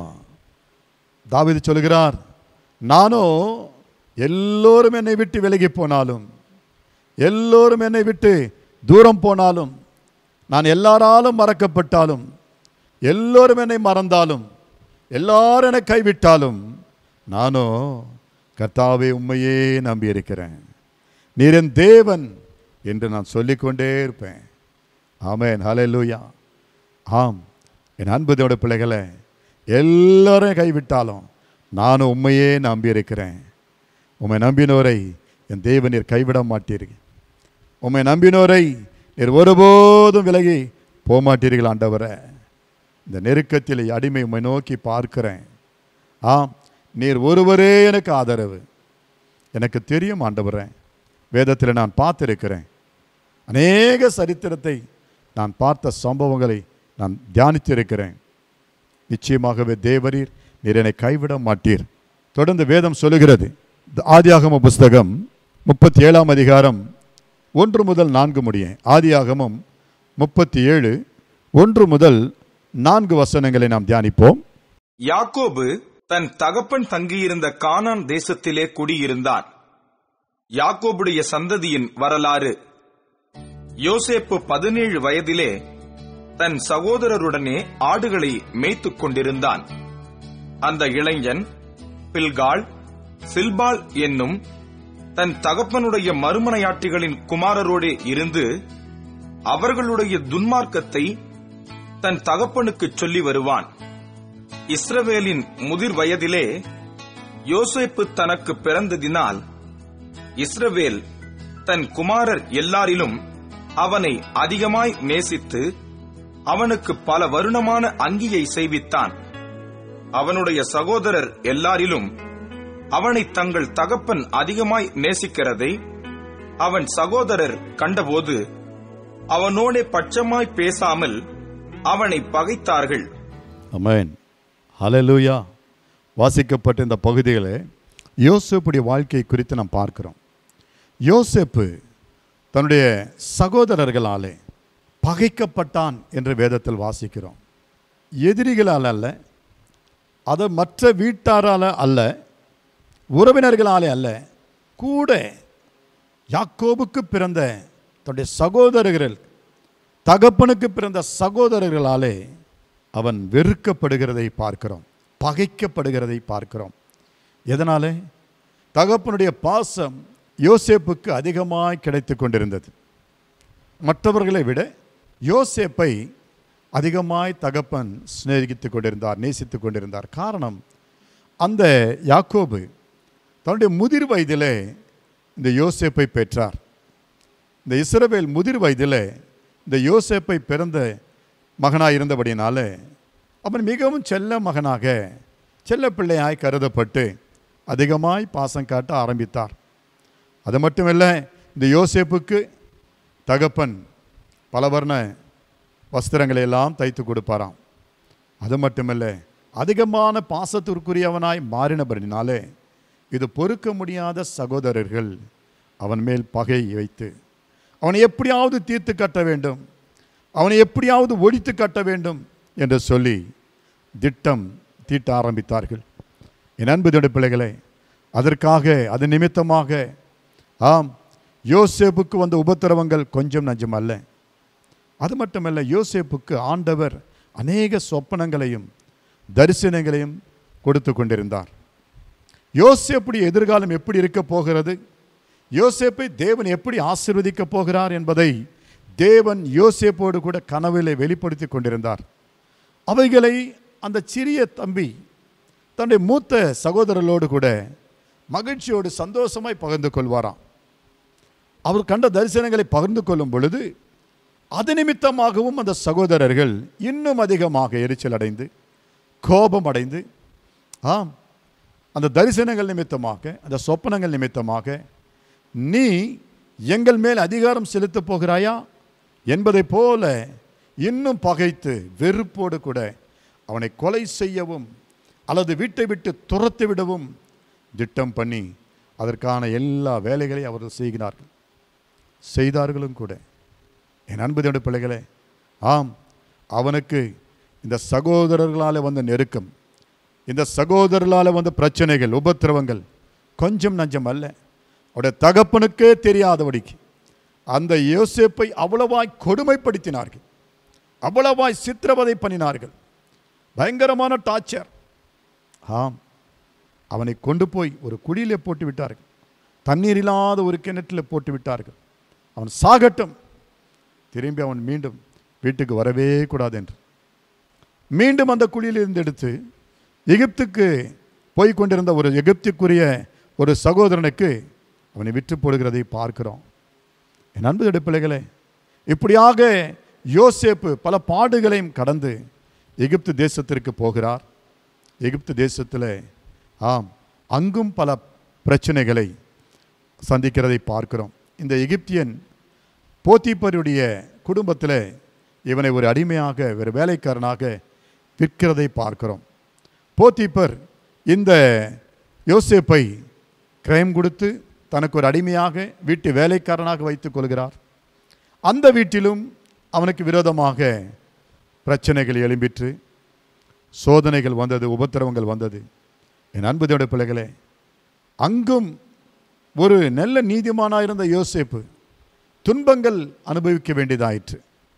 A: தாவீது சொல்கிறார் நானோ எல்லோரும் என்னை விட்டு விலகி போனாலும் எல்லோரும் என்னை விட்டு தூரம் போனாலும் நான் எல்லாராலும் மறக்கப்பட்டாலும் எல்லோரும் என்னை மறந்தாலும் எல்லாரும் என்னை கைவிட்டாலும் நானோ கர்த்தாவே உண்மையே நம்பியிருக்கிறேன் நீர் என் தேவன் என்று நான் சொல்லிக்கொண்டே இருப்பேன் ஆமென் ஹalleluya ஆம் என் அன்பு தேவட பிள்ளைகளை எல்லாரும் கைவிட்டாலும் நானும் உண்மையே நம்பியிருக்கிறேன் உம்மை நம்பினோரை என் தேவன் நீர் கைவிட மாட்டீர்கள் உம்மை நம்பினோரை நீர் ஒருபோதும் விலகி போமாட்டீர்கள் ஆண்டவரே இந்த நெருக்கத்தில் அடிமை உம்மை நோக்கி பார்க்கிறேன் ஆம் நீர் ஒருவரே எனக்கு ஆதரவு எனக்கு தெரியும் ஆண்டவரே வேதத்தில் நான் பார்த்திருக்கிறேன் அநேக சரித்திரத்தை நான் பார்த்த சம்பவங்களை நான் தியானித்திருக்கிறேன் நிச்சயமாகவே தேவரீர் நீர் என்னை கைவிட மாட்டீர் தொடர்ந்து வேதம் சொல்லுகிறது இந்த ஆதியாகம புஸ்தகம் முப்பத்தி ஏழாம் அதிகாரம் ஒன்று முதல் நான்கு முடிய ஆதியாகமம் முப்பத்தி ஏழு ஒன்று முதல் நான்கு வசனங்களை நாம் தியானிப்போம்
D: யாக்கோபு தன் தகப்பன் தங்கியிருந்த கானான் தேசத்திலே குடியிருந்தான் யாக்கோபுடைய சந்ததியின் வரலாறு யோசேப்பு பதினேழு வயதிலே தன் சகோதரருடனே ஆடுகளை மேய்த்துக் கொண்டிருந்தான் அந்த இளைஞன் பில்காள் சில்பால் என்னும் தன் தகப்பனுடைய மறுமனையாட்டிகளின் குமாரரோடே இருந்து அவர்களுடைய துன்மார்க்கத்தை தன் தகப்பனுக்குச் சொல்லி வருவான் இஸ்ரவேலின் முதிர் வயதிலே யோசேப்பு தனக்கு பிறந்ததினால் இஸ்ரவேல் தன் குமாரர் எல்லாரிலும் அவனை அதிகமாய் நேசித்து அவனுக்கு பல வருணமான அங்கியை செய்வித்தான் அவனுடைய சகோதரர் எல்லாரிலும் அவனை தங்கள் தகப்பன் அதிகமாய் நேசிக்கிறதை அவன் சகோதரர் கண்டபோது அவனோடே பட்சமாய் பேசாமல் அவனை பகைத்தார்கள்
A: அமேன் ஹalleluya வாசிக்கப்பட்ட இந்த பகுதிகளை யோசேப்புடைய வாழ்க்கை குறித்து நாம் பார்க்கிறோம் யோசேப்பு தன்னுடைய சகோதரர்களாலே பகைக்கப்பட்டான் என்று வேதத்தில் வாசிக்கிறோம் எதிரிகளால் அல்ல அது மற்ற வீட்டாரால் அல்ல உறவினர்களாலே அல்ல கூட யாக்கோபுக்கு பிறந்த தன்னுடைய சகோதரர்கள் தகப்பனுக்கு பிறந்த சகோதரர்களாலே அவன் வெறுக்கப்படுகிறதை பார்க்கிறோம் பகைக்கப்படுகிறதை பார்க்கிறோம் எதனாலே தகப்பனுடைய பாசம் யோசேப்புக்கு அதிகமாய் கிடைத்து கொண்டிருந்தது மற்றவர்களை விட யோசேப்பை அதிகமாய் தகப்பன் சிநேகித்து கொண்டிருந்தார் நேசித்து கொண்டிருந்தார் காரணம் அந்த யாக்கோபு தன்னுடைய முதிர் வயதிலே இந்த யோசேப்பை பெற்றார் இந்த இஸ்ரவேல் முதிர் வயதிலே இந்த யோசேப்பை பிறந்த மகனாக இருந்தபடினால அவன் மிகவும் செல்ல மகனாக செல்ல பிள்ளையாய் கருதப்பட்டு அதிகமாய் பாசம் காட்ட ஆரம்பித்தார் அது மட்டுமல்ல இந்த யோசேப்புக்கு தகப்பன் பலவர்ண வஸ்திரங்களை எல்லாம் தைத்து கொடுப்பாராம் அது மட்டுமல்ல அதிகமான பாசத்திற்குரியவனாய் மாறினபடினாலே இது பொறுக்க முடியாத சகோதரர்கள் அவன் மேல் பகை வைத்து அவனை எப்படியாவது தீர்த்து கட்ட வேண்டும் அவனை எப்படியாவது ஒழித்து கட்ட வேண்டும் என்று சொல்லி திட்டம் தீட்ட ஆரம்பித்தார்கள் என் அன்புடைய பிள்ளைகளே அதற்காக அது நிமித்தமாக ஆம் யோசேப்புக்கு வந்த உபத்திரவங்கள் கொஞ்சம் நஞ்சம் அல்ல அது மட்டுமல்ல யோசேப்புக்கு ஆண்டவர் அநேக சொப்பனங்களையும் தரிசனங்களையும் கொடுத்து கொண்டிருந்தார் யோசேப்புடைய எதிர்காலம் எப்படி இருக்க போகிறது யோசேப்பை தேவன் எப்படி ஆசீர்வதிக்க போகிறார் என்பதை தேவன் யோசேப்போடு கூட கனவிலே வெளிப்படுத்தி கொண்டிருந்தார் அவைகளை அந்த சிறிய தம்பி தன்னுடைய மூத்த சகோதரர்களோடு கூட மகிழ்ச்சியோடு சந்தோஷமாய் பகிர்ந்து கொள்வாராம் அவர் கண்ட தரிசனங்களை பகிர்ந்து கொள்ளும் பொழுது அது நிமித்தமாகவும் அந்த சகோதரர்கள் இன்னும் அதிகமாக எரிச்சல் அடைந்து கோபம் அடைந்து ஆம் அந்த தரிசனங்கள் நிமித்தமாக அந்த சொப்பனங்கள் நிமித்தமாக நீ எங்கள் மேல் அதிகாரம் செலுத்தப் போகிறாயா என்பதைப் போல இன்னும் பகைத்து வெறுப்போடு கூட அவனை கொலை செய்யவும் அல்லது வீட்டை விட்டு துரத்தி விடவும் திட்டம் பண்ணி அதற்கான எல்லா வேலைகளையும் அவர்கள் செய்கிறார்கள் செய்தார்களும் கூட என் அன்பு தேவனுடைய பிள்ளைகளே ஆம் அவனுக்கு இந்த சகோதரர்களால் வந்த நெருக்கம் இந்த சகோதரர்களால் வந்த பிரச்சனைகள் உபத்திரவங்கள் கொஞ்சம் நஞ்சம் அல்ல அவருடைய தகப்பனுக்கே தெரியாதபடிக்கு அந்த யோசேப்பை அவ்வளவாய் கொடுமைப்படுத்தினார்கள் அவ்வளவாய் சித்திரவதை பண்ணினார்கள் பயங்கரமான டார்ச்சர் ஆம் அவனை கொண்டு போய் ஒரு குழியிலே போட்டு விட்டார்கள் தண்ணீர் இல்லாத ஒரு கிணற்றில் போட்டு விட்டார்கள் அவன் சாகட்டும் திரும்பி அவன் மீண்டும் வீட்டுக்கு வரவே கூடாது என்று மீண்டும் அந்த குழியிலிருந்து எடுத்து எகிப்துக்கு போய் கொண்டிருந்த ஒரு எகிப்துக்குரிய ஒரு சகோதரனுக்கு அவனை விற்று போடுகிறதை பார்க்கிறோம் என் அன்பு பிள்ளைகளே இப்படியாக யோசேப்பு பல பாடுகளையும் கடந்து எகிப்து தேசத்திற்கு போகிறார் எகிப்து தேசத்தில் ஆம் அங்கும் பல பிரச்சனைகளை சந்திக்கிறதை பார்க்கிறோம் இந்த எகிப்தியன் போத்திப்பருடைய குடும்பத்தில் இவனை ஒரு அடிமையாக ஒரு வேலைக்காரனாக விற்கிறதை பார்க்கிறோம் போத்திப்பர் இந்த யோசேப்பை கிரைம் கொடுத்து தனக்கு ஒரு அடிமையாக வீட்டு வேலைக்காரனாக வைத்துக் கொள்கிறார் அந்த வீட்டிலும் அவனுக்கு விரோதமாக பிரச்சனைகள் எழும்பிற்று சோதனைகள் வந்தது உபத்திரவங்கள் வந்தது என் அன்புதோட பிள்ளைகளே அங்கும் ஒரு நல்ல நீதிமானாக இருந்த யோசேப்பு துன்பங்கள் அனுபவிக்க வேண்டியதாயிற்று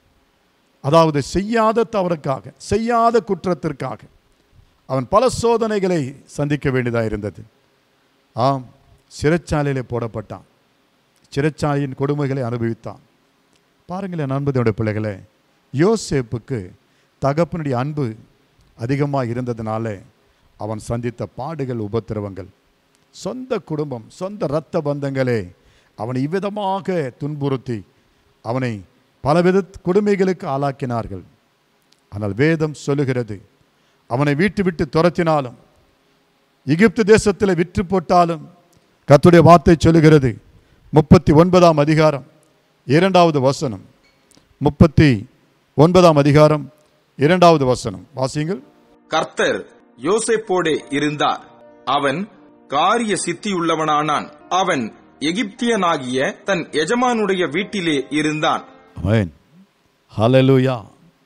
A: அதாவது செய்யாத தவறுக்காக செய்யாத குற்றத்திற்காக அவன் பல சோதனைகளை சந்திக்க வேண்டியதாக இருந்தது ஆம் சிறைச்சாலையிலே போடப்பட்டான் சிறைச்சாலையின் கொடுமைகளை அனுபவித்தான் பாருங்களேன் அன்புடைய பிள்ளைகளே யோசேப்புக்கு தகப்பனுடைய அன்பு அதிகமாக இருந்ததுனால அவன் சந்தித்த பாடுகள் உபத்திரவங்கள் சொந்த குடும்பம் சொந்த இரத்த பந்தங்களே அவனை இவ்விதமாக துன்புறுத்தி அவனை பலவித கொடுமைகளுக்கு ஆளாக்கினார்கள் ஆனால் வேதம் சொல்லுகிறது அவனை வீட்டு விட்டு துரத்தினாலும் எகிப்து தேசத்தில் விற்று போட்டாலும் கர்த்தருடைய வார்த்தை சொல்லுகிறது முப்பத்தி ஒன்பதாம் அதிகாரம் இரண்டாவது வசனம் முப்பத்தி ஒன்பதாம் அதிகாரம் இரண்டாவது வசனம் வாசியுங்கள்
D: கர்த்தர் யோசேப்போடே இருந்தார் அவன் காரிய சித்தியுள்ளவனானான் அவன் எகிப்தியனாகிய தன் எஜமானுடைய வீட்டிலே இருந்தான்
A: ஆமென் ஹalleluya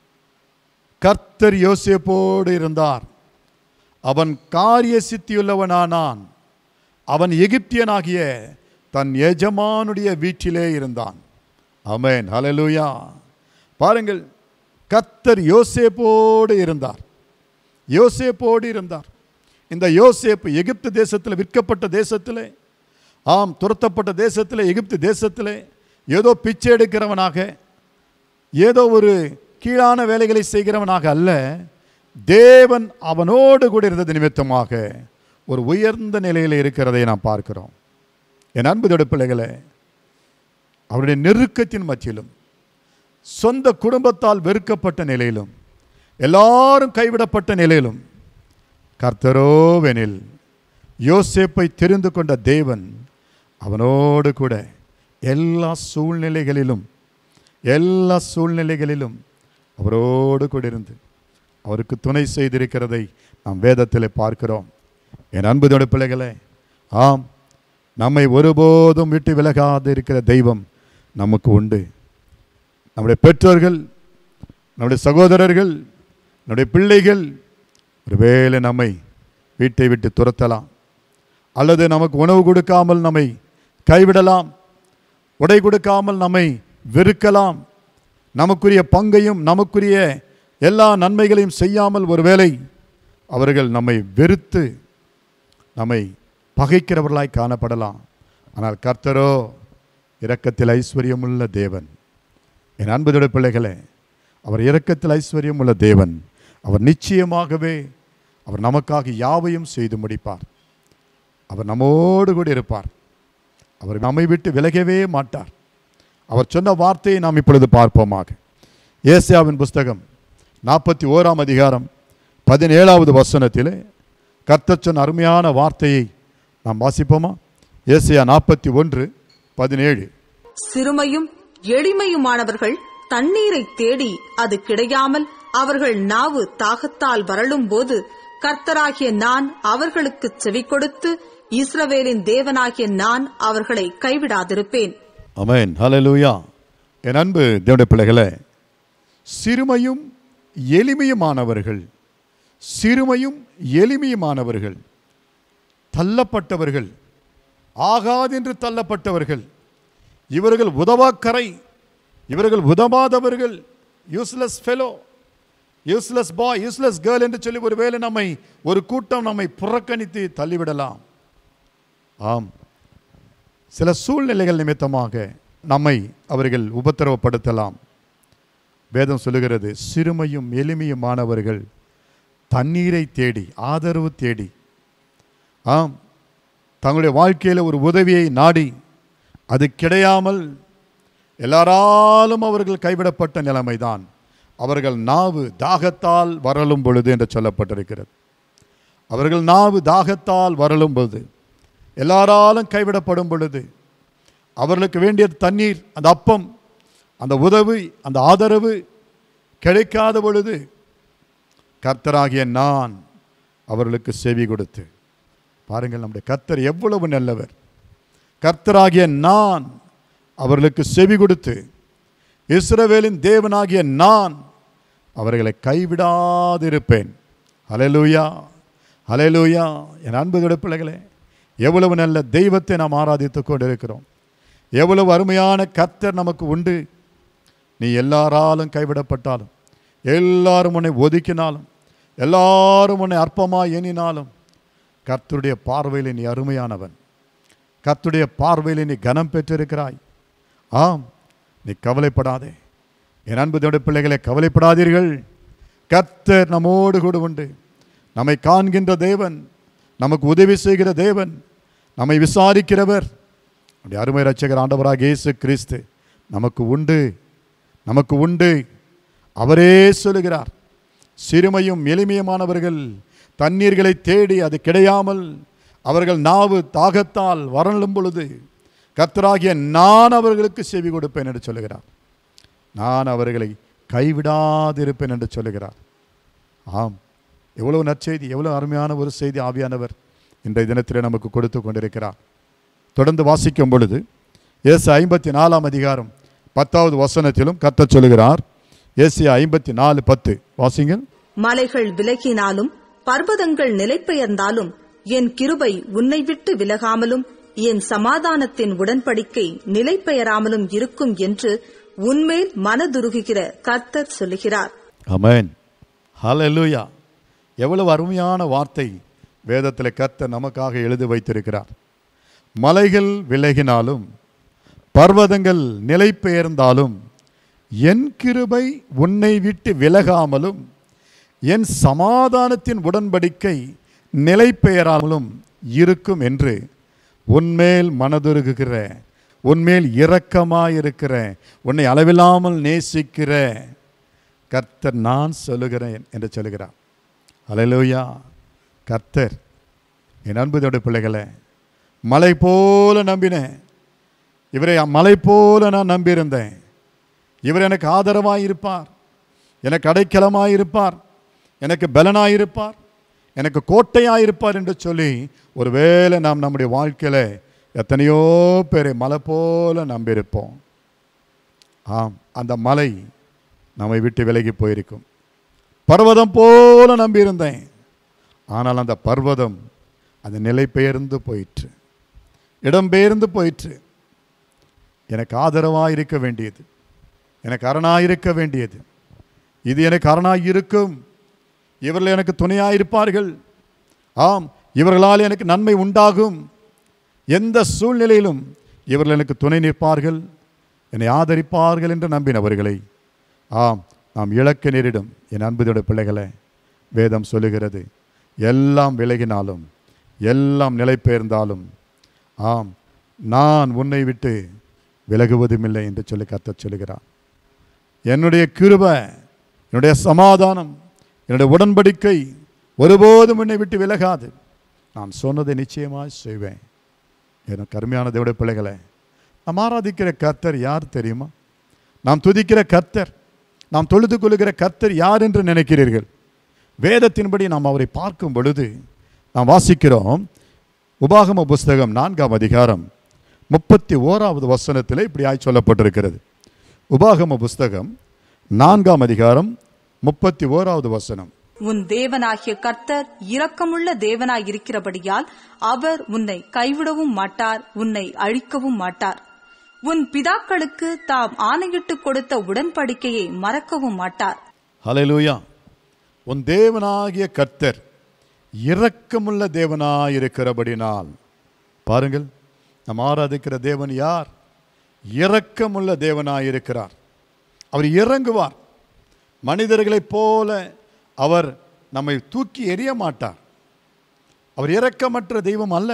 A: கர்த்தர் யோசேப்போடு இருந்தார் அவன் காரிய சித்தியுள்ளவனானான் அவன் எகிப்தியனாகிய தன் எஜமானுடைய வீட்டிலே இருந்தான் ஆமென் ஹalleluya பாருங்கள் கர்த்தர் யோசேப்போடு இருந்தார் யோசேப்போடு இருந்தார் இந்த யோசேப்பு எகிப்து தேசத்தில் விற்கப்பட்ட தேசத்திலே ஆம் துரத்தப்பட்ட தேசத்தில் எகிப்து தேசத்திலே ஏதோ பிச்சை எடுக்கிறவனாக ஏதோ ஒரு கீழான வேலைகளை செய்கிறவனாக அல்ல தேவன் அவனோடு கூட இருந்தது நிமித்தமாக ஒரு உயர்ந்த நிலையில் இருக்கிறதை நாம் பார்க்கிறோம் என் அன்பு பிள்ளைகளே அவருடைய நெருக்கத்தின் மத்தியிலும் சொந்த குடும்பத்தால் வெறுக்கப்பட்ட நிலையிலும் எல்லாரும் கைவிடப்பட்ட நிலையிலும் கர்த்தரோவெனில் யோசேப்பை தெரிந்து கொண்ட தேவன் அவனோடு கூட எல்லா சூழ்நிலைகளிலும் எல்லா சூழ்நிலைகளிலும் அவரோடு கூட இருந்து அவருக்கு துணை செய்திருக்கிறதை நாம் வேதத்தில் பார்க்கிறோம் என் அன்புதோட பிள்ளைகளே ஆம் நம்மை ஒருபோதும் விட்டு விலகாது இருக்கிற தெய்வம் நமக்கு உண்டு நம்முடைய பெற்றோர்கள் நம்முடைய சகோதரர்கள் நம்முடைய பிள்ளைகள் ஒருவேளை நம்மை வீட்டை விட்டு துரத்தலாம் அல்லது நமக்கு உணவு கொடுக்காமல் நம்மை கைவிடலாம் உடை கொடுக்காமல் நம்மை வெறுக்கலாம் நமக்குரிய பங்கையும் நமக்குரிய எல்லா நன்மைகளையும் செய்யாமல் ஒருவேளை அவர்கள் நம்மை வெறுத்து நம்மை பகைக்கிறவர்களாய் காணப்படலாம் ஆனால் கர்த்தரோ இரக்கத்தில் ஐஸ்வர்யமுள்ள தேவன் என் அன்புடைய பிள்ளைகளே அவர் இரக்கத்தில் ஐஸ்வர்யம் உள்ள தேவன் அவர் நிச்சயமாகவே அவர் நமக்காக யாவையும் செய்து முடிப்பார் அவர் நம்மோடு கூட இருப்பார் அவர் நம்மை விட்டு விலகவே மாட்டார் அவர் சொன்ன வார்த்தையை நாம் இப்பொழுது பார்ப்போமாக ஏசியாவின் புஸ்தகம் நாற்பத்தி ஓராம் அதிகாரம் பதினேழாவது வசனத்திலே கர்த்தர் சொன்ன அருமையான வார்த்தையை நாம் வாசிப்போமா ஏசியா நாற்பத்தி ஒன்று பதினேழு
E: சிறுமையும் எளிமையுமானவர்கள் தண்ணீரை தேடி அது கிடையாமல் அவர்கள் நாவு தாகத்தால் வரலும் போது கர்த்தராகிய நான் அவர்களுக்கு செவி கொடுத்து இஸ்ரவேலின் தேவனாகிய நான் அவர்களை கைவிடாதிருப்பேன்
A: அமேன் ஹalleluya என் அன்பு தேவனுடைய பிள்ளைகளே சிறுமையும் எளிமையுமானவர்கள் சிறுமையும் எளிமையுமானவர்கள் தள்ளப்பட்டவர்கள் ஆகாதென்று தள்ளப்பட்டவர்கள் இவர்கள் உதவாக்கரை இவர்கள் உதவாதவர்கள் useless fellow useless boy useless girl என்று சொல்லி ஒருவேளை நம்மை ஒரு கூட்டம் நம்மை புறக்கணித்து தள்ளிவிடலாம் ஆம் சில சூழ்நிலைகள் நிமித்தமாக நம்மை அவர்கள் உபத்திரவப்படுத்தலாம் வேதம் சொல்லுகிறது சிறுமையும் எளிமையுமானவர்கள் தண்ணீரை தேடி ஆதரவு தேடி ஆம் தங்களுடைய வாழ்க்கையில் ஒரு உதவியை நாடி அது கிடையாமல் எல்லாராலும் அவர்கள் கைவிடப்பட்ட நிலைமைதான் அவர்கள் நாவு தாகத்தால் வரலும் பொழுது என்று சொல்லப்பட்டிருக்கிறது அவர்கள் நாவு தாகத்தால் வரலும் பொழுது எல்லாராலும் கைவிடப்படும் பொழுது அவர்களுக்கு வேண்டிய தண்ணீர் அந்த அப்பம் அந்த உதவி அந்த ஆதரவு கிடைக்காத பொழுது கர்த்தராகிய நான் அவர்களுக்கு செவி கொடுத்து பாருங்கள் நம்முடைய கர்த்தர் எவ்வளவு நல்லவர் கர்த்தராகிய நான் அவர்களுக்கு செவி கொடுத்து இஸ்ரவேலின் தேவனாகிய நான் அவர்களை கைவிடாதிருப்பேன் ஹalleluya ஹalleluya என் அன்புடைய பிள்ளைகளே எவ்வளவு நல்ல தெய்வத்தை நாம் ஆராதித்துக் கொண்டிருக்கிறோம் எவ்வளவு அருமையான கர்த்தர் நமக்கு உண்டு நீ எல்லாராலும் கைவிடப்பட்டாலும் எல்லாரும் உன்னை ஒதுக்கினாலும் எல்லாரும் உன்னை அற்பமாக எண்ணினாலும் கர்த்தருடைய பார்வையில் நீ அருமையானவன் கர்த்தருடைய பார்வையில் நீ கனம் பெற்றிருக்கிறாய் ஆம் நீ கவலைப்படாதே என் அன்பு தேவனுடைய பிள்ளைகளை கவலைப்படாதீர்கள் கர்த்தர் நம்மோடு கூட உண்டு நம்மை காண்கின்ற தேவன் நமக்கு உதவி செய்கிற தேவன் நம்மை விசாரிக்கிறவர் அப்படி அருமை ரட்சகர் ஆண்டவராக இயேசு கிறிஸ்து நமக்கு உண்டு நமக்கு உண்டு அவரே சொல்லுகிறார் சிறுமையும் எளிமையுமானவர்கள் தண்ணீர்களை தேடி அது கிடையாமல் அவர்கள் நாவு தாகத்தால் வரலும் பொழுது கர்த்தராகிய நான் அவர்களுக்கு செவி கொடுப்பேன் என்று சொல்லுகிறார் நான் அவர்களை கைவிடாதிருப்பேன் என்று சொல்லுகிறார் ஆம் எவ்வளவு நற்செய்தி எவ்வளவு அருமையான ஒரு செய்தி ஆவியானவர் இன்றைய தினத்திலே நமக்கு கொடுத்து கொண்டிருக்கிறார் தொடர்ந்து வாசிக்கும் பொழுது இயேசு ஐம்பத்தி நாலாம் அதிகாரம் பத்தாவது வசனத்திலும் கர்த்தர் சொல்லுகிறார் ஏசு ஐம்பத்தி நாலு பத்து வாசிங்கள்
E: மலைகள் விலகினாலும் பர்வதங்கள் நிலைபெயர்ந்தாலும் என் கிருபை உன்னை விட்டு விலகாமலும் என் சமாதானத்தின் உடன்படிக்கை நிலைபெயராமலும் இருக்கும் என்று உன்மேல் மனதுருகுகிற கர்த்தர் சொல்லுகிறார்
A: அமேன் ஹalleluya எவ்வளவு அருமையான வார்த்தை வேதத்தில் கர்த்தர் நமக்காக எழுதி வைத்திருக்கிறார் மலைகள் விலகினாலும் பர்வதங்கள் நிலை பெயர்ந்தாலும் என் கிருபை உன்னை விட்டு விலகாமலும் என் சமாதானத்தின் உடன்படிக்கை நிலை பெயராமலும் இருக்கும் என்று உன்மேல் மனதுருகுகிற உன்மேல் இரக்கமாயிருக்கிற உன்னை அளவில்லாமல் நேசிக்கிற கர்த்தர் நான் சொல்லுகிறேன் என்று சொல்லுகிறார் அலையிலோயா கர்த்தர் என் அன்புதோட பிள்ளைகளை மலை போல நம்பினேன் இவரை மலை போல நான் நம்பியிருந்தேன் இவர் எனக்கு ஆதரவாக இருப்பார் எனக்கு அடைக்கலமாக இருப்பார் எனக்கு பலனாக இருப்பார் எனக்கு கோட்டையாக இருப்பார் என்று சொல்லி ஒருவேளை நாம் நம்முடைய வாழ்க்கையில் எத்தனையோ பேரை மலை போல நம்பியிருப்போம் ஆம் அந்த மலை நம்மை விட்டு விலகி போயிருக்கும் பர்வதம் போல நம்பியிருந்தேன் ஆனால் அந்த பர்வதம் அது நிலை பெயர்ந்து போயிற்று இடம் பெயர்ந்து போயிற்று எனக்கு ஆதரவாக இருக்க வேண்டியது எனக்கு அரணாக இருக்க வேண்டியது இது எனக்கு அரணாக இருக்கும் இவர்கள் எனக்கு துணையாக இருப்பார்கள் ஆம் இவர்களால் எனக்கு நன்மை உண்டாகும் எந்த சூழ்நிலையிலும் இவர்கள் எனக்கு துணை நிற்பார்கள் என்னை ஆதரிப்பார்கள் என்று நம்பினவர்களை ஆம் நாம் இழக்க நேரிடும் என் அன்புடைய பிள்ளைகளை வேதம் சொல்லுகிறது எல்லாம் விலகினாலும் எல்லாம் நிலை பெயர்ந்தாலும் ஆம் நான் உன்னை விட்டு விலகுவதுமில்லை என்று சொல்லி கர்த்தர் சொல்லுகிறார் என்னுடைய கிருபை என்னுடைய சமாதானம் என்னுடைய உடன்படிக்கை ஒருபோதும் என்னை விட்டு விலகாது நான் சொன்னதை நிச்சயமாக செய்வேன் எனக்கு அருமையான தேவடைய பிள்ளைகளை நாம் ஆராதிக்கிற கர்த்தர் யார் தெரியுமா நாம் துதிக்கிற கர்த்தர் நாம் தொழுது கொள்ளுகிற கர்த்தர் யார் என்று நினைக்கிறீர்கள் வேதத்தின்படி நாம் அவரை பார்க்கும் பொழுது நாம் வாசிக்கிறோம் உபாகம புஸ்தகம் நான்காம் அதிகாரம் முப்பத்தி ஓராவது வசனத்தில் இப்படியாய் சொல்லப்பட்டிருக்கிறது உபாகம புஸ்தகம் நான்காம் அதிகாரம் முப்பத்தி ஓராவது வசனம்
E: உன் தேவனாகிய கர்த்தர் இரக்கமுள்ள தேவனாய் இருக்கிறபடியால் அவர் உன்னை கைவிடவும் மாட்டார் உன்னை அழிக்கவும் மாட்டார் உன் பிதாக்களுக்கு தாம் ஆணையிட்டு கொடுத்த உடன்படிக்கையை மறக்கவும் மாட்டார்
A: ஹalleluya உன் தேவனாகிய கர்த்தர் இரக்கமுள்ள தேவனாயிருக்கிறபடினால் பாருங்கள் நாம் ஆராதிக்கிற தேவன் யார் இரக்கமுள்ள தேவனாயிருக்கிறார் அவர் இறங்குவார் மனிதர்களைப் போல அவர் நம்மை தூக்கி எறிய மாட்டார் அவர் இரக்கமற்ற தெய்வம் அல்ல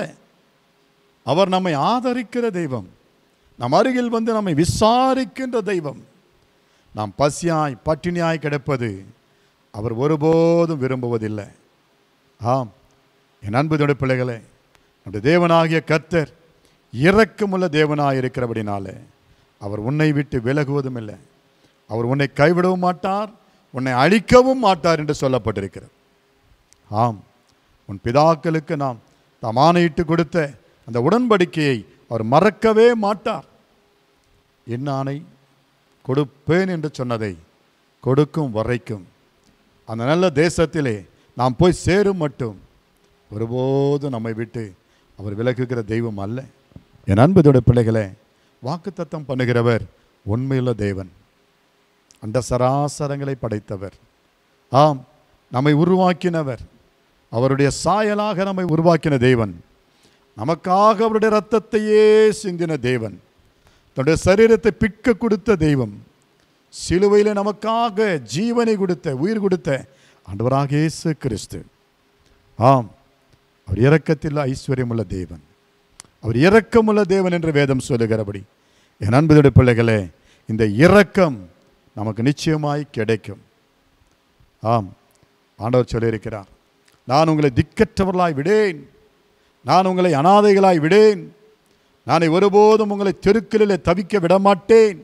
A: அவர் நம்மை ஆதரிக்கிற தெய்வம் நம் அருகில் வந்து நம்மை விசாரிக்கின்ற தெய்வம் நாம் பசியாய் பட்டினியாய் கிடப்பது அவர் ஒருபோதும் விரும்புவதில்லை ஆம் என் அன்புடைய பிள்ளைகளே நம்முடைய தேவனாகிய கர்த்தர் இரக்கமுள்ள தேவனாய் இருக்கிறபடினாலே அவர் உன்னை விட்டு விலகுவதும் இல்லை அவர் உன்னை கைவிடவும் மாட்டார் உன்னை அழிக்கவும் மாட்டார் என்று சொல்லப்பட்டிருக்கிறது ஆம் உன் பிதாக்களுக்கு நாம் தாம் ஆணையிட்டு கொடுத்த அந்த உடன்படிக்கையை அவர் மறக்கவே மாட்டார் என்ன ஆணை கொடுப்பேன் என்று சொன்னதை கொடுக்கும் வரைக்கும் அந்த நல்ல தேசத்திலே நாம் போய் சேரும் மட்டும் ஒருபோதும் நம்மை விட்டு அவர் விலகுகிற தெய்வம் அல்ல என் அன்புடைய பிள்ளைகளே வாக்குத்தத்தம் பண்ணுகிறவர் உண்மையுள்ள தேவன் அந்த சராசரங்களை படைத்தவர் ஆம் நம்மை உருவாக்கினவர் அவருடைய சாயலாக நம்மை உருவாக்கின தேவன் நமக்காக அவருடைய ரத்தத்தையே சிந்தின தேவன் தன்னுடைய சரீரத்தை பிக்க கொடுத்த தெய்வம் சிலுவையில் நமக்காக ஜீவனை கொடுத்த உயிர் கொடுத்த ஆண்டவராக இயேசு கிறிஸ்து ஆம் அவர் இரக்கத்தில் ஐஸ்வர்யமுள்ள தேவன் அவர் இரக்கமுள்ள தேவன் என்று வேதம் சொல்லுகிறபடி என் அன்புடைய பிள்ளைகளே இந்த இரக்கம் நமக்கு நிச்சயமாய் கிடைக்கும் ஆம் ஆண்டவர் சொல்லியிருக்கிறார் நான் உங்களை திக்கற்றவர்களாய் விடேன் நான் உங்களை அனாதைகளாய் விடேன் நான் ஒருபோதும் உங்களை தெருக்களிலே தவிக்க விடமாட்டேன்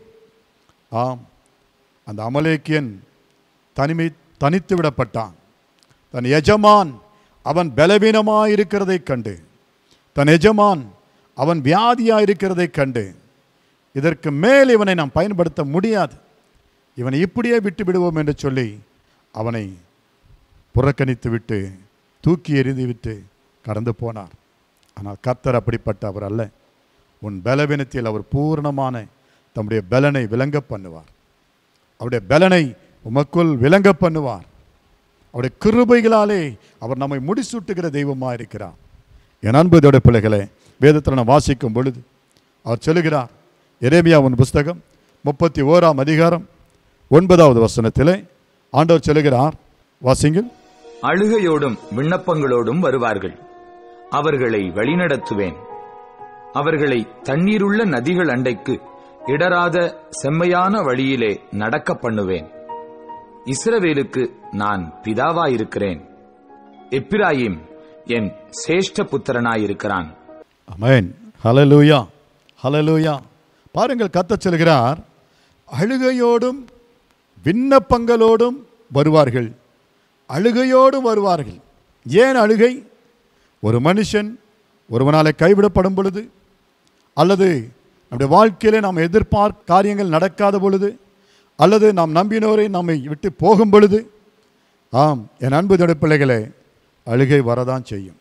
A: ஆம் அந்த அமலேக்கியன் தனிமை தனித்து விடப்பட்டான் தன் எஜமான் அவன் பலவீனமாயிருக்கிறதைக் கண்டு தன் எஜமான் அவன் வியாதியாயிருக்கிறதைக் கண்டு இதற்கு மேல் இவனை நாம் பயன்படுத்த முடியாது இவனை இப்படியே விட்டு விடுவோம் என்று சொல்லி அவனை புறக்கணித்து விட்டு தூக்கி எறிந்து விட்டு கடந்து போனார் ஆனால் கர்த்தர் அப்படிப்பட்ட அவர் அல்ல உன் பலவீனத்தில் அவர் பூரணமான தம்முடைய பலனை விளங்க பண்ணுவார் அவருடைய பலனை உமக்குள் விளங்க பண்ணுவார் அவருடைய கிருபைகளாலே அவர் நம்மை முடிசூட்டுகிற தெய்வமாக இருக்கிறார் என் அன்பு இதோட பிள்ளைகளே வேதத்தில் நான் வாசிக்கும் பொழுது அவர் சொல்லுகிறார் எரேமியாவின் புஸ்தகம் முப்பத்தி ஓராம் அதிகாரம் ஒன்பதாவது வசனத்திலே ஆண்டவர் சொல்லுகிறார் வாசிங்கள்
D: அழுகையோடும் விண்ணப்பங்களோடும் வருவார்கள் அவர்களை வழிநடத்துவேன் அவர்களை தண்ணீருள்ள நதிகள் அண்டைக்கு இடராத செம்மையான வழியிலே நடக்க பண்ணுவேன் இஸ்ரவேலுக்கு நான் பிதாவாயிருக்கிறேன் எப்பிராயிம் என் சேஷ்ட புத்திரனாயிருக்கிறான்
A: அமேன் ஹலலூயா ஹலலூயா பாருங்கள் கத்தச் சொல்கிறார் அழுகையோடும் விண்ணப்பங்களோடும் வருவார்கள் அழுகையோடும் வருவார்கள் ஏன் அழுகை ஒரு மனுஷன் ஒருவனாலே கைவிடப்படும் பொழுது அல்லது நம்முடைய வாழ்க்கையிலே நாம் எதிர்பார்க்க காரியங்கள் நடக்காத பொழுது அல்லது நாம் நம்பினோரை நம்மை விட்டு போகும் பொழுது ஆம் என் அன்பு தேவனுடைய பிள்ளைகளே அழுகை வரதான் செய்யும்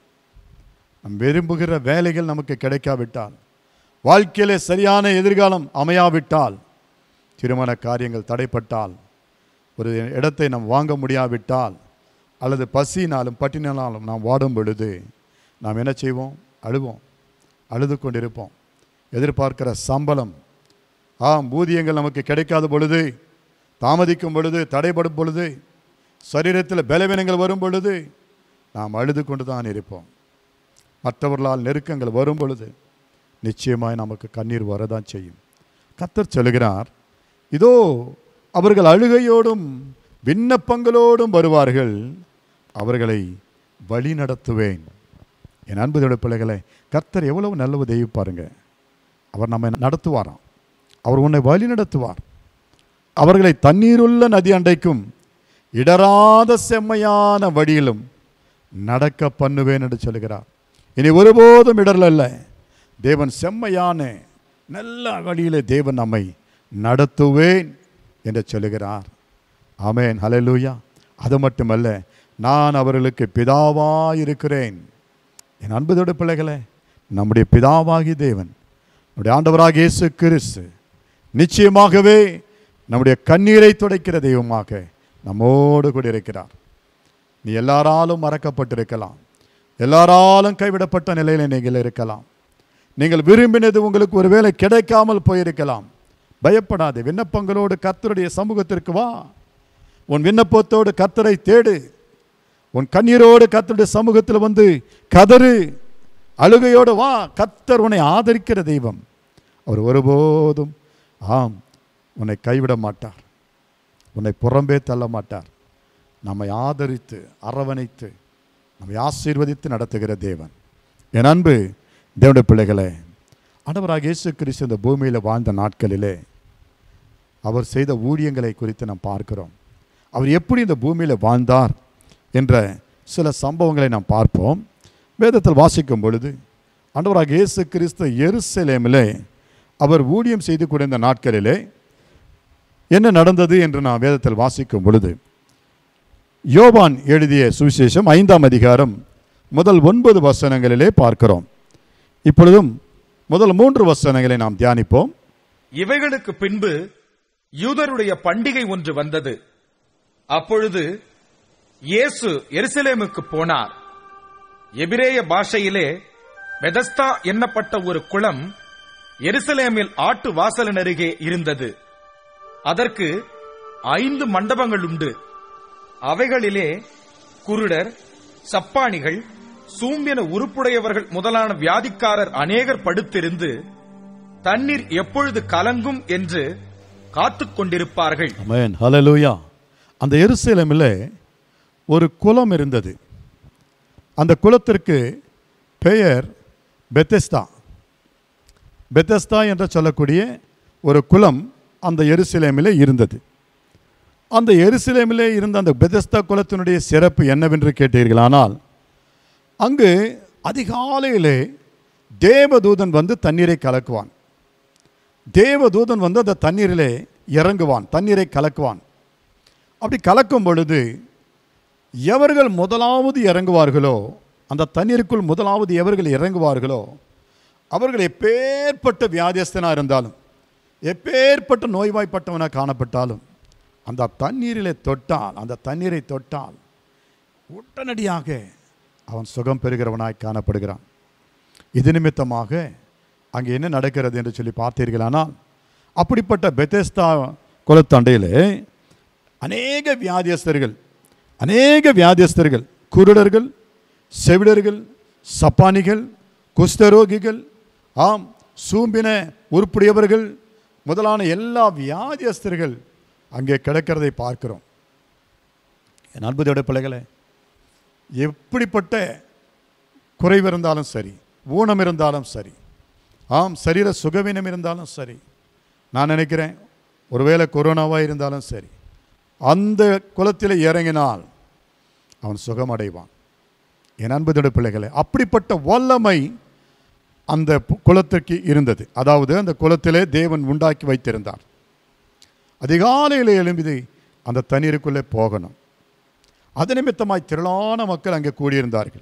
A: நம் விரும்புகிற வேலைகள் நமக்கு கிடைக்காவிட்டால் வாழ்க்கையிலே சரியான எதிர்காலம் அமையாவிட்டால் திருமண காரியங்கள் தடைப்பட்டால் ஒரு இடத்தை நாம் வாங்க முடியாவிட்டால் அல்லது பசினாலும் பட்டினாலும் நாம் வாடும் பொழுது நாம் என்ன செய்வோம் அழுவோம் அழுது கொண்டிருப்போம் எதிர்பார்க்கிற சம்பளம் ஆம் ஊதியங்கள் நமக்கு கிடைக்காத பொழுது தாமதிக்கும் பொழுது தடைப்படும் பொழுது சரீரத்தில் பலவீனங்கள் வரும் பொழுது நாம் அழுது கொண்டு தான் இருப்போம் மற்றவர்களால் நெருக்கங்கள் வரும் பொழுது நிச்சயமாய் நமக்கு கண்ணீர் வரதான் செய்யும் கத்தர் சொல்லுகிறார் இதோ அவர்கள் அழுகையோடும் விண்ணப்பங்களோடும் வருவார்கள் அவர்களை வழி நடத்துவேன் என் அன்புதோட பிள்ளைகளை கர்த்தர் எவ்வளவு நல்ல உதவி பாருங்க அவர் நம்மை நடத்துவாராம் அவர் உன்னை வழி நடத்துவார் அவர்களை தண்ணீருள்ள நதி அண்டைக்கும் இடராத செம்மையான வழியிலும் நடக்க பண்ணுவேன் என்று சொல்லுகிறார் இனி ஒருபோதும் இடரல் அல்ல தேவன் செம்மையான நல்ல வழியிலே தேவன் நம்மை நடத்துவேன் என்று சொல்லுகிறார் ஆமென் ஹalleluya அது மட்டுமல்ல நான் அவர்களுக்கு பிதாவாய் இருக்கிறேன் என் அன்புதோட பிள்ளைகளே நம்முடைய பிதாவாகி தேவன் நம்முடைய ஆண்டவராக இயேசு கிறிஸ்து நிச்சயமாகவே நம்முடைய கண்ணீரை துடைக்கிற தெய்வமாக நம்மோடு கூட இருக்கிறார் நீ எல்லாராலும் மறக்கப்பட்டிருக்கலாம் எல்லாராலும் கைவிடப்பட்ட நிலையில் நீங்கள் இருக்கலாம் நீங்கள் விரும்பினது உங்களுக்கு ஒருவேளை கிடைக்காமல் போயிருக்கலாம் பயப்படாதே விண்ணப்பங்களோடு கர்த்தருடைய சமூகத்திற்கு வா உன் விண்ணப்பத்தோடு கர்த்தரை தேடு உன் கண்ணீரோடு கர்த்தருடைய சமூகத்தில் வந்து கதறு அழுகையோடு வா கர்த்தர் உன்னை ஆதரிக்கிற தெய்வம் அவர் ஒருபோதும் ஆம் உன்னை கைவிட மாட்டார் உன்னை புறம்பே தள்ள மாட்டார் நம்மை ஆதரித்து அரவணைத்து நம்மை ஆசீர்வதித்து நடத்துகிற தேவன் என் அன்பு தேவனுடைய பிள்ளைகளே ஆண்டவராக இயேசு கிறிஸ்து இந்த பூமியில் வாழ்ந்த நாட்களிலே அவர் செய்த ஊழியங்களை குறித்து நாம் பார்க்கிறோம் அவர் எப்படி இந்த பூமியில் வாழ்ந்தார் என்ற சில சம்பவங்களை நாம் பார்ப்போம் வேதத்தில் வாசிக்கும் பொழுது ஆண்டவராக இயேசு கிறிஸ்து எருசலேமிலே அவர் ஊழியம் செய்து கொண்டிருந்த நாட்களிலே என்ன நடந்தது என்று நான் வேதத்தில் வாசிக்கும் பொழுது யோவான் எழுதிய சுவிசேஷம் ஐந்தாம் அதிகாரம் முதல் ஒன்பது வசனங்களிலே பார்க்கிறோம் இப்பொழுதும் முதல் மூன்று வசனங்களை நாம் தியானிப்போம்
D: இவைகளுக்கு பின்பு யூதருடைய பண்டிகை ஒன்று வந்தது அப்பொழுது இயேசு எருசலேமுக்கு போனார் எபிரேய பாஷையிலே பெதஸ்தா எண்ணப்பட்ட ஒரு குளம் எருசலேமில் ஆட்டு வாசலின் அருகே இருந்தது அதற்கு ஐந்து மண்டபங்கள் உண்டு அவைகளிலே குருடர் சப்பானிகள் சூம்பின உருப்புடையவர்கள் முதலான வியாதிக்காரர் அநேகர் படுத்திருந்து தண்ணீர் எப்பொழுது கலங்கும் என்று காத்துக் கொண்டிருப்பார்கள்
A: ஆமென் ஹalleluya அந்த எருசலேமில் ஒரு குளம் இருந்தது அந்த குளத்திற்கு பெயர் பெத்தெஸ்தா பெத்தெஸ்தா என்று சொல்லக்கூடிய ஒரு குளம் அந்த எருசலேமிலே இருந்தது அந்த எருசலேமிலே இருந்த அந்த பெதஸ்தா குலத்தினுடைய சிறப்பு என்னவென்று கேட்டீர்களானால் அங்கு அதிகாலையிலே தேவதூதன் வந்து தண்ணீரை கலக்குவான் தேவதூதன் வந்து அந்த தண்ணீரிலே இறங்குவான் தண்ணீரை கலக்குவான் அப்படி கலக்கும் பொழுது எவர்கள் முதலாவது இறங்குவார்களோ அந்த தண்ணீருக்குள் முதலாவது எவர்கள் இறங்குவார்களோ அவர்கள் எப்பேற்பட்ட வியாதியஸ்தனாக இருந்தாலும் எப்பேற்பட்ட நோய்வாய்ப்பட்டவனாக காணப்பட்டாலும் அந்த தண்ணீரிலே தொட்டால் அந்த தண்ணீரை தொட்டால் உடனடியாக அவன் சுகம் பெறுகிறவனாய் காணப்படுகிறான் இது நிமித்தமாக அங்கே என்ன நடக்கிறது என்று சொல்லி பார்த்தீர்களானால் அப்படிப்பட்ட பெத்தேஸ்தா குலத்தண்டையில் அநேக வியாதியஸ்தர்கள் அநேக வியாதியஸ்தர்கள் குருடர்கள் செவிடர்கள் சப்பானிகள் குஷ்டரோகிகள் ஆம் சூம்பின உருப்புடையவர்கள் முதலான எல்லா வியாதியஸ்தர்கள் அங்கே கிடக்கிறதை பார்க்கிறோம் என் அன்புதோட பிள்ளைகளே எப்படிப்பட்ட குறைவு இருந்தாலும் சரி ஊனம் இருந்தாலும் சரி ஆம் சரீர சுகவீனம் இருந்தாலும் சரி நான் நினைக்கிறேன் ஒருவேளை கொரோனாவாக இருந்தாலும் சரி அந்த குலத்தில் இறங்கினால் அவன் சுகமடைவான் என் அன்புதோட பிள்ளைகளே அப்படிப்பட்ட வல்லமை அந்த பு- குலத்திற்கு இருந்தது அதாவது அந்த குலத்திலே தேவன் உண்டாக்கி வைத்திருந்தார் அதிகாலையில் எழும்பி அந்த தண்ணீருக்குள்ளே போகணும் அது நிமித்தமாய் திரளான மக்கள் அங்கே கூடியிருந்தார்கள்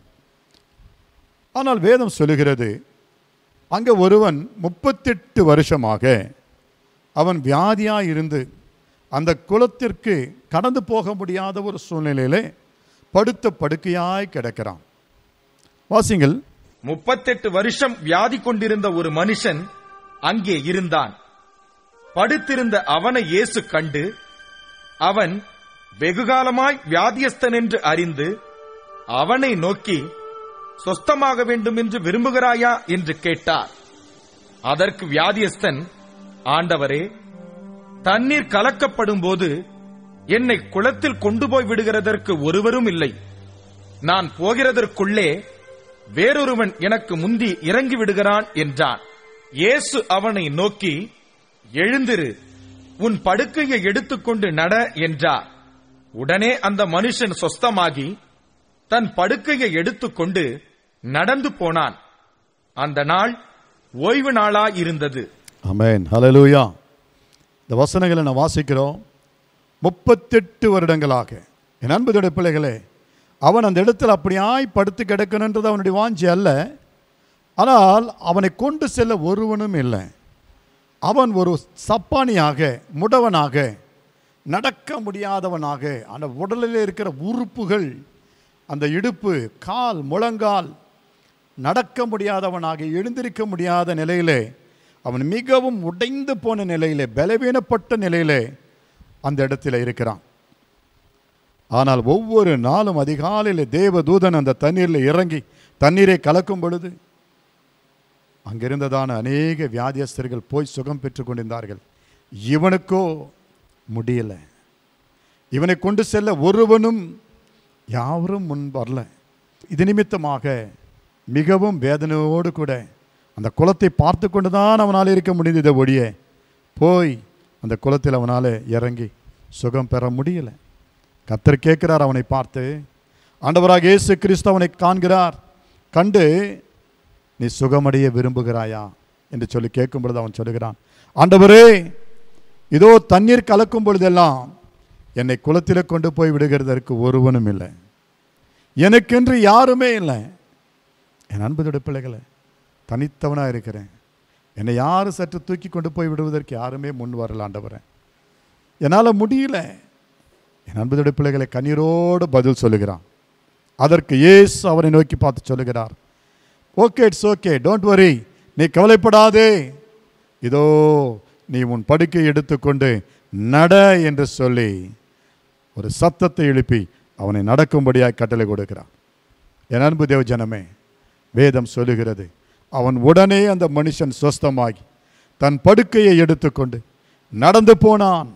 A: ஆனால் வேதம் சொல்லுகிறது அங்கே ஒருவன் முப்பத்தெட்டு வருஷமாக அவன் வியாதியாக இருந்து அந்த குலத்திற்கு கடந்து போக முடியாத ஒரு சூழ்நிலையிலே படுத்த படுக்கையாய் கிடக்கிறான் வாசிங்கள்
D: முப்பத்தெட்டு வருஷம் வியாதி கொண்டிருந்த ஒரு மனுஷன் அங்கே இருந்தான் படுத்திருந்த அவனை இயேசு கண்டு அவன் வெகுகாலமாய் வியாதியஸ்தன் என்று அறிந்து அவனை நோக்கி சொஸ்தமாக வேண்டும் என்று விரும்புகிறாயா என்று கேட்டார் அதற்கு வியாதியஸ்தன் ஆண்டவரே தண்ணீர் கலக்கப்படும் போது என்னை குளத்தில் கொண்டு போய் விடுகிறதற்கு ஒருவரும் இல்லை நான் போகிறதற்குள்ளே வேறொருவன் எனக்கு முந்தி இறங்கி விடுகிறான் என்றான் இயேசு அவனை நோக்கி எழுந்திரு உன் படுக்கையை எடுத்துக்கொண்டு நட என்றார் உடனே அந்த மனுஷன் சொஸ்தமாகி தன் படுக்கையை எடுத்துக்கொண்டு நடந்து போனான் அந்த நாள் ஓய்வு நாளாயிருந்தது
A: அமேன் ஹalleluya இந்த வசனங்களை நான் வாசிக்கிறோம் முப்பத்தெட்டு வருடங்களாக என் அன்புடைய பிள்ளைகளே அவன் அந்த இடத்துல அப்படியாய் படுத்து கிடக்கணுன்றது அவனுடைய வாஞ்சி அல்ல ஆனால் அவனை கொண்டு செல்ல ஒருவனும் இல்லை அவன் ஒரு சப்பானியாக முடவனாக நடக்க முடியாதவனாக அந்த உடலில் இருக்கிற உறுப்புகள் அந்த இடுப்பு கால் முழங்கால் நடக்க முடியாதவனாக எழுந்திருக்க முடியாத நிலையிலே அவன் மிகவும் உடைந்து போன நிலையிலே பலவீனப்பட்ட நிலையிலே அந்த இடத்துல இருக்கிறான் ஆனால் ஒவ்வொரு நாளும் அதிகாலையில் தேவதூதன் அந்த தண்ணீரில் இறங்கி தண்ணீரை கலக்கும் பொழுது அங்கிருந்ததான அநேக வியாதியஸ்தர்கள் போய் சுகம் பெற்றுக் கொண்டிருந்தார்கள் இவனுக்கோ முடியல இவனை கொண்டு செல்ல ஒருவனும் யாரும் முன் வரல இது நிமித்தமாக மிகவும் வேதனையோடு கூட அந்த குளத்தை பார்த்து கொண்டு தான் அவனால் இருக்க முடிந்ததை ஒழிய போய் அந்த குளத்தில் அவனால் இறங்கி சுகம் பெற முடியல கத்தர் கேட்கிறார் அவனை பார்த்து ஆண்டவராக இயேசு கிறிஸ்து அவனை காண்கிறார் கண்டு நீ சுகமடைய விரும்புகிறாயா என்று சொல்லி கேட்கும் பொழுது அவன் சொல்லுகிறான் ஆண்டவரே இதோ தண்ணீர் கலக்கும் பொழுதெல்லாம் என்னை குளத்தில் கொண்டு போய் விடுகிறதற்கு ஒருவனும் இல்லை எனக்கென்று யாருமே இல்லை என் அன்புடைய பிள்ளைகளை தனித்தவனாக இருக்கிறேன் என்னை யாரும் சற்று தூக்கி கொண்டு போய் விடுவதற்கு யாருமே முன் வரல ஆண்டவரே என்னால் முடியல என் அன்புடைய பிள்ளைகளை கண்ணீரோடு பதில் சொல்லுகிறான் அதற்கு இயேசு அவரை நோக்கி பார்த்து சொல்லுகிறார் okay it's okay don't worry நீ கவலைப்படாதே இதோ நீ உன் படுக்கை எடுத்துக்கொண்டு நட என்று சொல்லி ஒரு சத்தத்தை எழுப்பி அவனை நடக்கும்படியாய் கட்டளை கொடுக்கிறான் என் அன்பு தேவ ஜனமே வேதம் சொல்லுகிறது அவன் உடனே அந்த மனுஷன் சொஸ்தமாகி தன் படுக்கையை எடுத்துக்கொண்டு நடந்து போனான்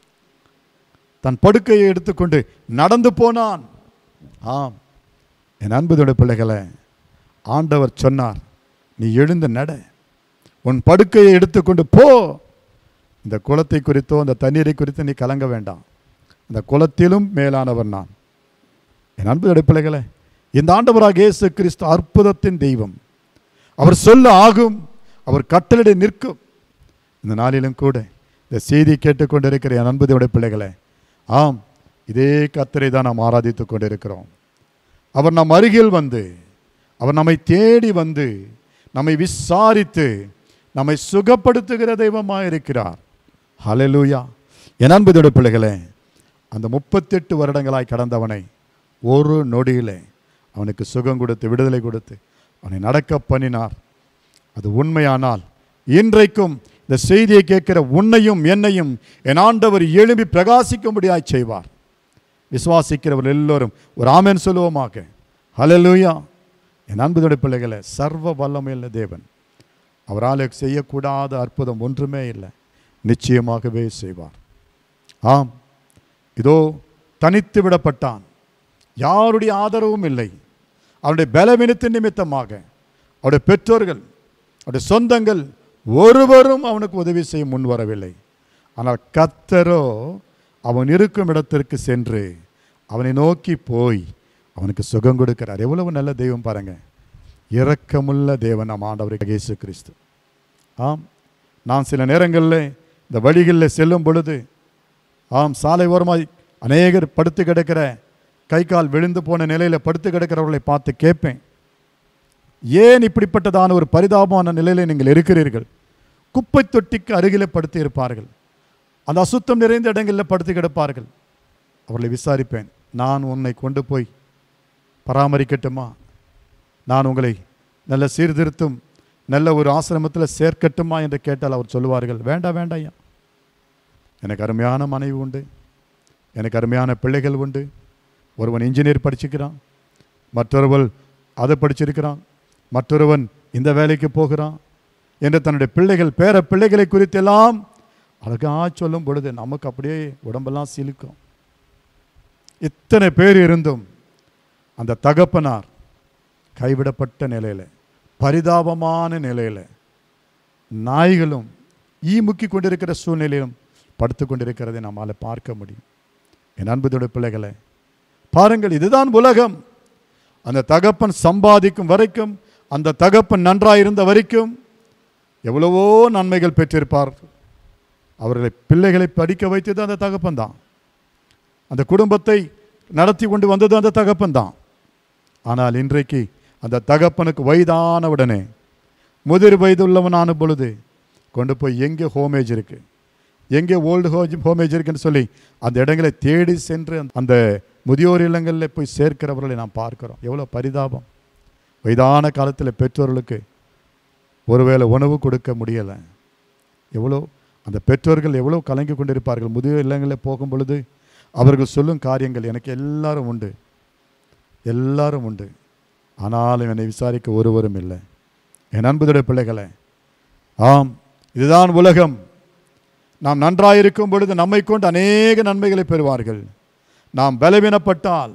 A: தன் படுக்கையை எடுத்துக்கொண்டு நடந்து போனான் ஆம் என் அன்புடைய பிள்ளைகளை ஆண்டவர் சொன்னார் நீ எழுந்து நட உன் படுக்கையை எடுத்துக்கொண்டு போ இந்த குளத்தை குறித்தோ அந்த தண்ணீரை குறித்து நீ கலங்க வேண்டாம் அந்த குளத்திலும் மேலானவர் நான் என் அன்புடைய பிள்ளைகளே இந்த ஆண்டவராக இயேசு கிறிஸ்து அற்புதத்தின் தெய்வம் அவர் சொல்ல ஆகும் அவர் கட்டளிட நிற்கும் இந்த நாளிலும் கூட இந்த செய்தி கேட்டுக்கொண்டிருக்கிற என் அன்புடைய பிள்ளைகளே ஆம் இதே கத்தரை தான் நாம் ஆராதித்துக் கொண்டிருக்கிறோம் அவர் நம் அருகில் வந்து அவர் நம்மை தேடி வந்து நம்மை விசாரித்து நம்மை சுகப்படுத்துகிற தெய்வமாக இருக்கிறார் ஹalleluya என் அன்புடைய பிள்ளைகளே அந்த முப்பத்தெட்டு வருடங்களாய் கடந்தவனை ஒரு நொடியிலே அவனுக்கு சுகம் கொடுத்து விடுதலை கொடுத்து அவனை நடக்க பண்ணினார் அது உண்மையானால் இன்றைக்கும் இந்த செய்தியை கேட்கிற உன்னையும் என்னையும் என் ஆண்டவர் எழும்பி பிரகாசிக்கும்படியாய் செய்வார் விசுவாசிக்கிறவர் எல்லோரும் ஒரு ஆமென் சொல்லுவோமாக ஹalleluya என் அன்புடைய பிள்ளைகளை சர்வ வல்லமையுள்ள தேவன் அவரால் செய்யக்கூடாத அற்புதம் ஒன்றுமே இல்லை நிச்சயமாகவே செய்வார் ஆம் இதோ தனித்து விடப்பட்டான் யாருடைய ஆதரவும் இல்லை அவருடைய பலவீனத்தின் நிமித்தமாக அவருடைய பெற்றோர்கள் அவருடைய சொந்தங்கள் ஒருவரும் அவனுக்கு உதவி செய்ய முன் வரவில்லை ஆனால் கத்தரோ அவன் இருக்கும் இடத்திற்கு சென்று அவனை நோக்கி போய் அவனுக்கு சுகம் கொடுக்கிறார் எவ்வளவு நல்ல தெய்வம் பாருங்க இரக்கமுள்ள தேவன் நம் ஆண்டவர் இயேசு கிறிஸ்து ஆம் நான் சில நேரங்களில் இந்த வழிகளில் செல்லும் பொழுது ஆம் சாலை ஓரமாய் அநேகர் படுத்து கிடக்கிற கை கால் விழுந்து போன நிலையில் படுத்து கிடக்கிறவர்களை பார்த்து கேட்பேன் ஏன் இப்படிப்பட்டதான ஒரு பரிதாபமான நிலையில் நீங்கள் இருக்கிறீர்கள் குப்பை தொட்டிக்கு அருகிலே படுத்து இருப்பார்கள் அந்த அசுத்தம் நிறைந்த இடங்களில் படுத்து கிடப்பார்கள் அவர்களை விசாரிப்பேன் நான் உன்னை கொண்டு போய் பராமரிக்கட்டுமா நான் உங்களை நல்ல சீர்திருத்தும் நல்ல ஒரு ஆசிரமத்தில் சேர்க்கட்டுமா என்று கேட்டால் அவர் சொல்லுவார்கள் வேண்டாம் வேண்டாம் ஐயா எனக்கு அருமையான மனைவி உண்டு எனக்கு அருமையான பிள்ளைகள் உண்டு ஒருவன் இன்ஜினியர் படிச்சுக்கிறான் மற்றொருவன் அதை படிச்சிருக்கிறான் மற்றொருவன் இந்த வேலைக்கு போகிறான் என்று தன்னுடைய பிள்ளைகள் பேர பிள்ளைகளை குறித்தெல்லாம் அழகாக சொல்லும் பொழுது நமக்கு அப்படியே உடம்பெல்லாம் சிலுக்கும் இத்தனை பேர் இருந்தும் அந்த தகப்பனார் கைவிடப்பட்ட நிலையில் பரிதாபமான நிலையில் நாய்களும் ஈ முக்கி கொண்டிருக்கிற சூழ்நிலையிலும் படுத்து கொண்டிருக்கிறதை நம்மால் பார்க்க முடியும் என் அன்புடைய பிள்ளைகளை பாருங்கள் இதுதான் உலகம் அந்த தகப்பன் சம்பாதிக்கும் வரைக்கும் அந்த தகப்பன் நன்றாயிருந்த வரைக்கும் எவ்வளவோ நன்மைகள் பெற்றிருப்பார் அவர்களை பிள்ளைகளை படிக்க வைத்தது அந்த தகப்பன் தான் அந்த குடும்பத்தை நடத்தி கொண்டு வந்தது அந்த தகப்பன் தான் ஆனால் இன்றைக்கு அந்த தகப்பனுக்கு வயதான உடனே முதிர் வயது உள்ளவனான பொழுது கொண்டு போய் எங்கே ஹோமேஜ் இருக்கு எங்கே ஓல்டு ஹோஜ் ஹோமேஜ் இருக்குன்னு சொல்லி அந்த இடங்களை தேடி சென்று அந்த முதியோர் இல்லங்களில் போய் சேர்க்கிறவர்களை நாம் பார்க்கிறோம் எவ்வளோ பரிதாபம் வயதான காலத்தில் பெற்றோர்களுக்கு ஒருவேளை உணவு கொடுக்க முடியலை எவ்வளோ அந்த பெற்றோர்கள் எவ்வளோ கலங்கி கொண்டிருப்பார்கள் முதியோர் இல்லங்களில் போகும் பொழுது அவர்கள் சொல்லும் காரியங்கள் எனக்கு எல்லாரும் உண்டு எல்லாரும் உண்டு ஆனாலும் என்னை விசாரிக்க ஒருவரும் இல்லை என் அன்புடைய பிள்ளைகளே ஆம் இதுதான் உலகம் நாம் நன்றாயிருக்கும் பொழுது நம்மை கொண்டு அநேக நன்மைகளை பெறுவார்கள் நாம் பலவீனப்பட்டால்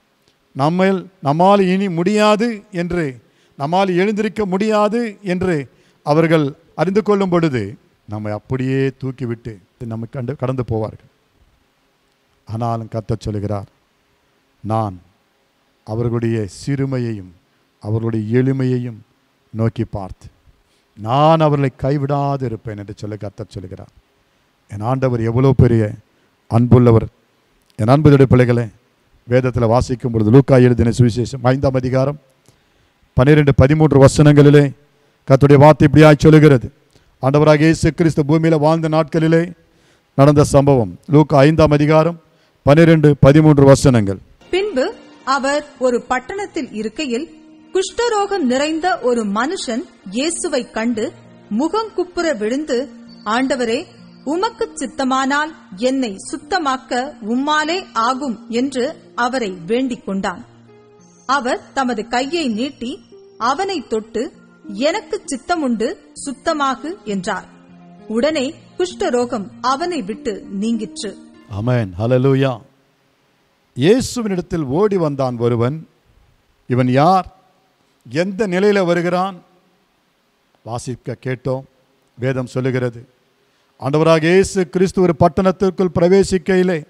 A: நம்மை நம்மால் இனி முடியாது என்று நம்மால் எழுந்திருக்க முடியாது என்று அவர்கள் அறிந்து கொள்ளும் பொழுது நம்மை அப்படியே தூக்கிவிட்டு நம்மை கண்டு கடந்து போவார்கள் ஆனாலும் கர்த்தர் சொல்லுகிறார் நான் அவர்களுடைய சிறுமையையும் அவர்களுடைய எளிமையையும் நோக்கி பார்த்து நான் அவர்களை கைவிடாது இருப்பேன் என்று சொல்லி கர்த்தர் சொல்லுகிறார் என் ஆண்டவர் எவ்வளோ பெரிய அன்புள்ளவர் என் அன்புடைய பிள்ளைகளே வேதத்தில் வாசிக்கும் பொழுது லூக்கா எழுதின சுவிசேஷம் ஐந்தாம் அதிகாரம் பன்னிரெண்டு பதிமூன்று வசனங்களிலே கர்த்தருடைய வார்த்தை இப்படியாய் சொல்லுகிறது ஆண்டவராக இயேசு கிறிஸ்து பூமியில் வாழ்ந்த நாட்களிலே நடந்த சம்பவம் லூக்கா ஐந்தாம் அதிகாரம் பன்னிரெண்டு பதிமூன்று வசனங்கள்
E: பின்பு அவர் ஒரு பட்டணத்தில் இருக்கையில் குஷ்டரோகம் நிறைந்த ஒரு மனுஷன் இயேசுவை கண்டு முகங்குப்புற விழுந்து ஆண்டவரே உமக்கு சித்தமானால் என்னை சுத்தமாக்க உம்மாலே ஆகும் என்று அவரை வேண்டிக் கொண்டான் அவர் தமது கையை நீட்டி அவனை தொட்டு எனக்கு சித்தமுண்டு சுத்தமாகு என்றார் உடனே குஷ்டரோகம் அவனை விட்டு நீங்கிற்று
A: அமேன் ஹalleluya இயேசுவினிடத்தில் ஓடி வந்தான் ஒருவன் இவன் யார் எந்த நிலையில் வருகிறான் வாசிக்க கேட்டோம் வேதம் சொல்லுகிறது ஆண்டவராக இயேசு கிறிஸ்து ஒரு பட்டணத்திற்குள் பிரவேசிக்கையிலே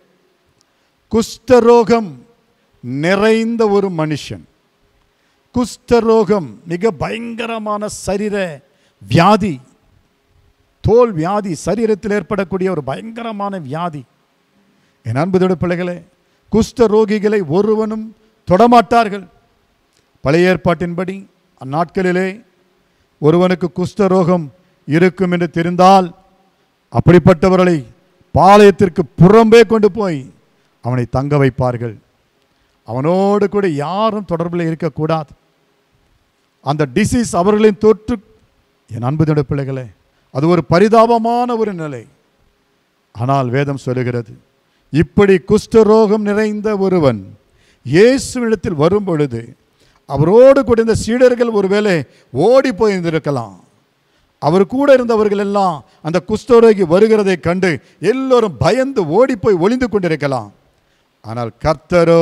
A: குஷ்டரோகம் நிறைந்த ஒரு மனுஷன் குஷ்டரோகம் மிக பயங்கரமான சரீர வியாதி தோல் வியாதி சரீரத்தில் ஏற்படக்கூடிய ஒரு பயங்கரமான வியாதி என் அன்புதோட பிள்ளைகளே குஷ்ட ரோகிகளை ஒருவனும் தொடமாட்டார்கள் பழைய ஏற்பாட்டின்படி அந்நாட்களிலே ஒருவனுக்கு குஷ்ட ரோகம் இருக்கும் என்று தெரிந்தால் அப்படிப்பட்டவர்களை பாளையத்திற்கு புறம்பே கொண்டு போய் அவனை தங்க வைப்பார்கள் அவனோடு கூட யாரும் தொடர்பில் இருக்கக்கூடாது அந்த டிசீஸ் அவர்களின் தொற்று என் அன்புதோட பிள்ளைகளே அது ஒரு பரிதாபமான ஒரு நிலை ஆனால் வேதம் சொல்லுகிறது இப்படி குஷ்டரோகம் நிறைந்த ஒருவன் இயேசுவிடத்தில் வரும் பொழுது அவரோடு கூட இந்த சீடர்கள் ஒருவேளை ஓடி போயிருந்திருக்கலாம் அவர் கூட இருந்தவர்கள் எல்லாம் அந்த குஷ்டரோகி வருகிறதை கண்டு எல்லோரும் பயந்து ஓடி போய் ஒளிந்து கொண்டிருக்கலாம் ஆனால் கர்த்தரோ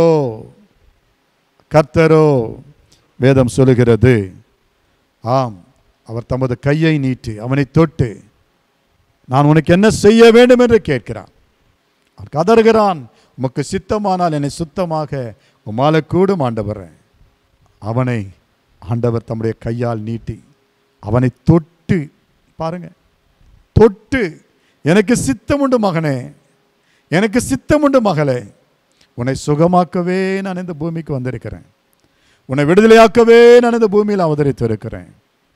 A: கர்த்தரோ வேதம் சொல்லுகிறது ஆம் அவர் தமது கையை நீட்டி அவனை தொட்டு நான் உனக்கு என்ன செய்ய வேண்டும் என்று கேட்கிறான் அவன் கதறுகிறான் உமக்கு சித்தமானால் என்னை சுத்தமாக உமால கூடும் ஆண்டவர் அவனை ஆண்டவர் தம்முடைய கையால் நீட்டி அவனை தொட்டு பாருங்க தொட்டு எனக்கு சித்தம் உண்டு மகனே எனக்கு சித்தமுண்டு மகளே உன்னை சுகமாக்கவே நான் இந்த பூமிக்கு வந்திருக்கிறேன் உன்னை விடுதலையாக்கவே நான் இந்த பூமியில் அவதரித்து இருக்கிறேன்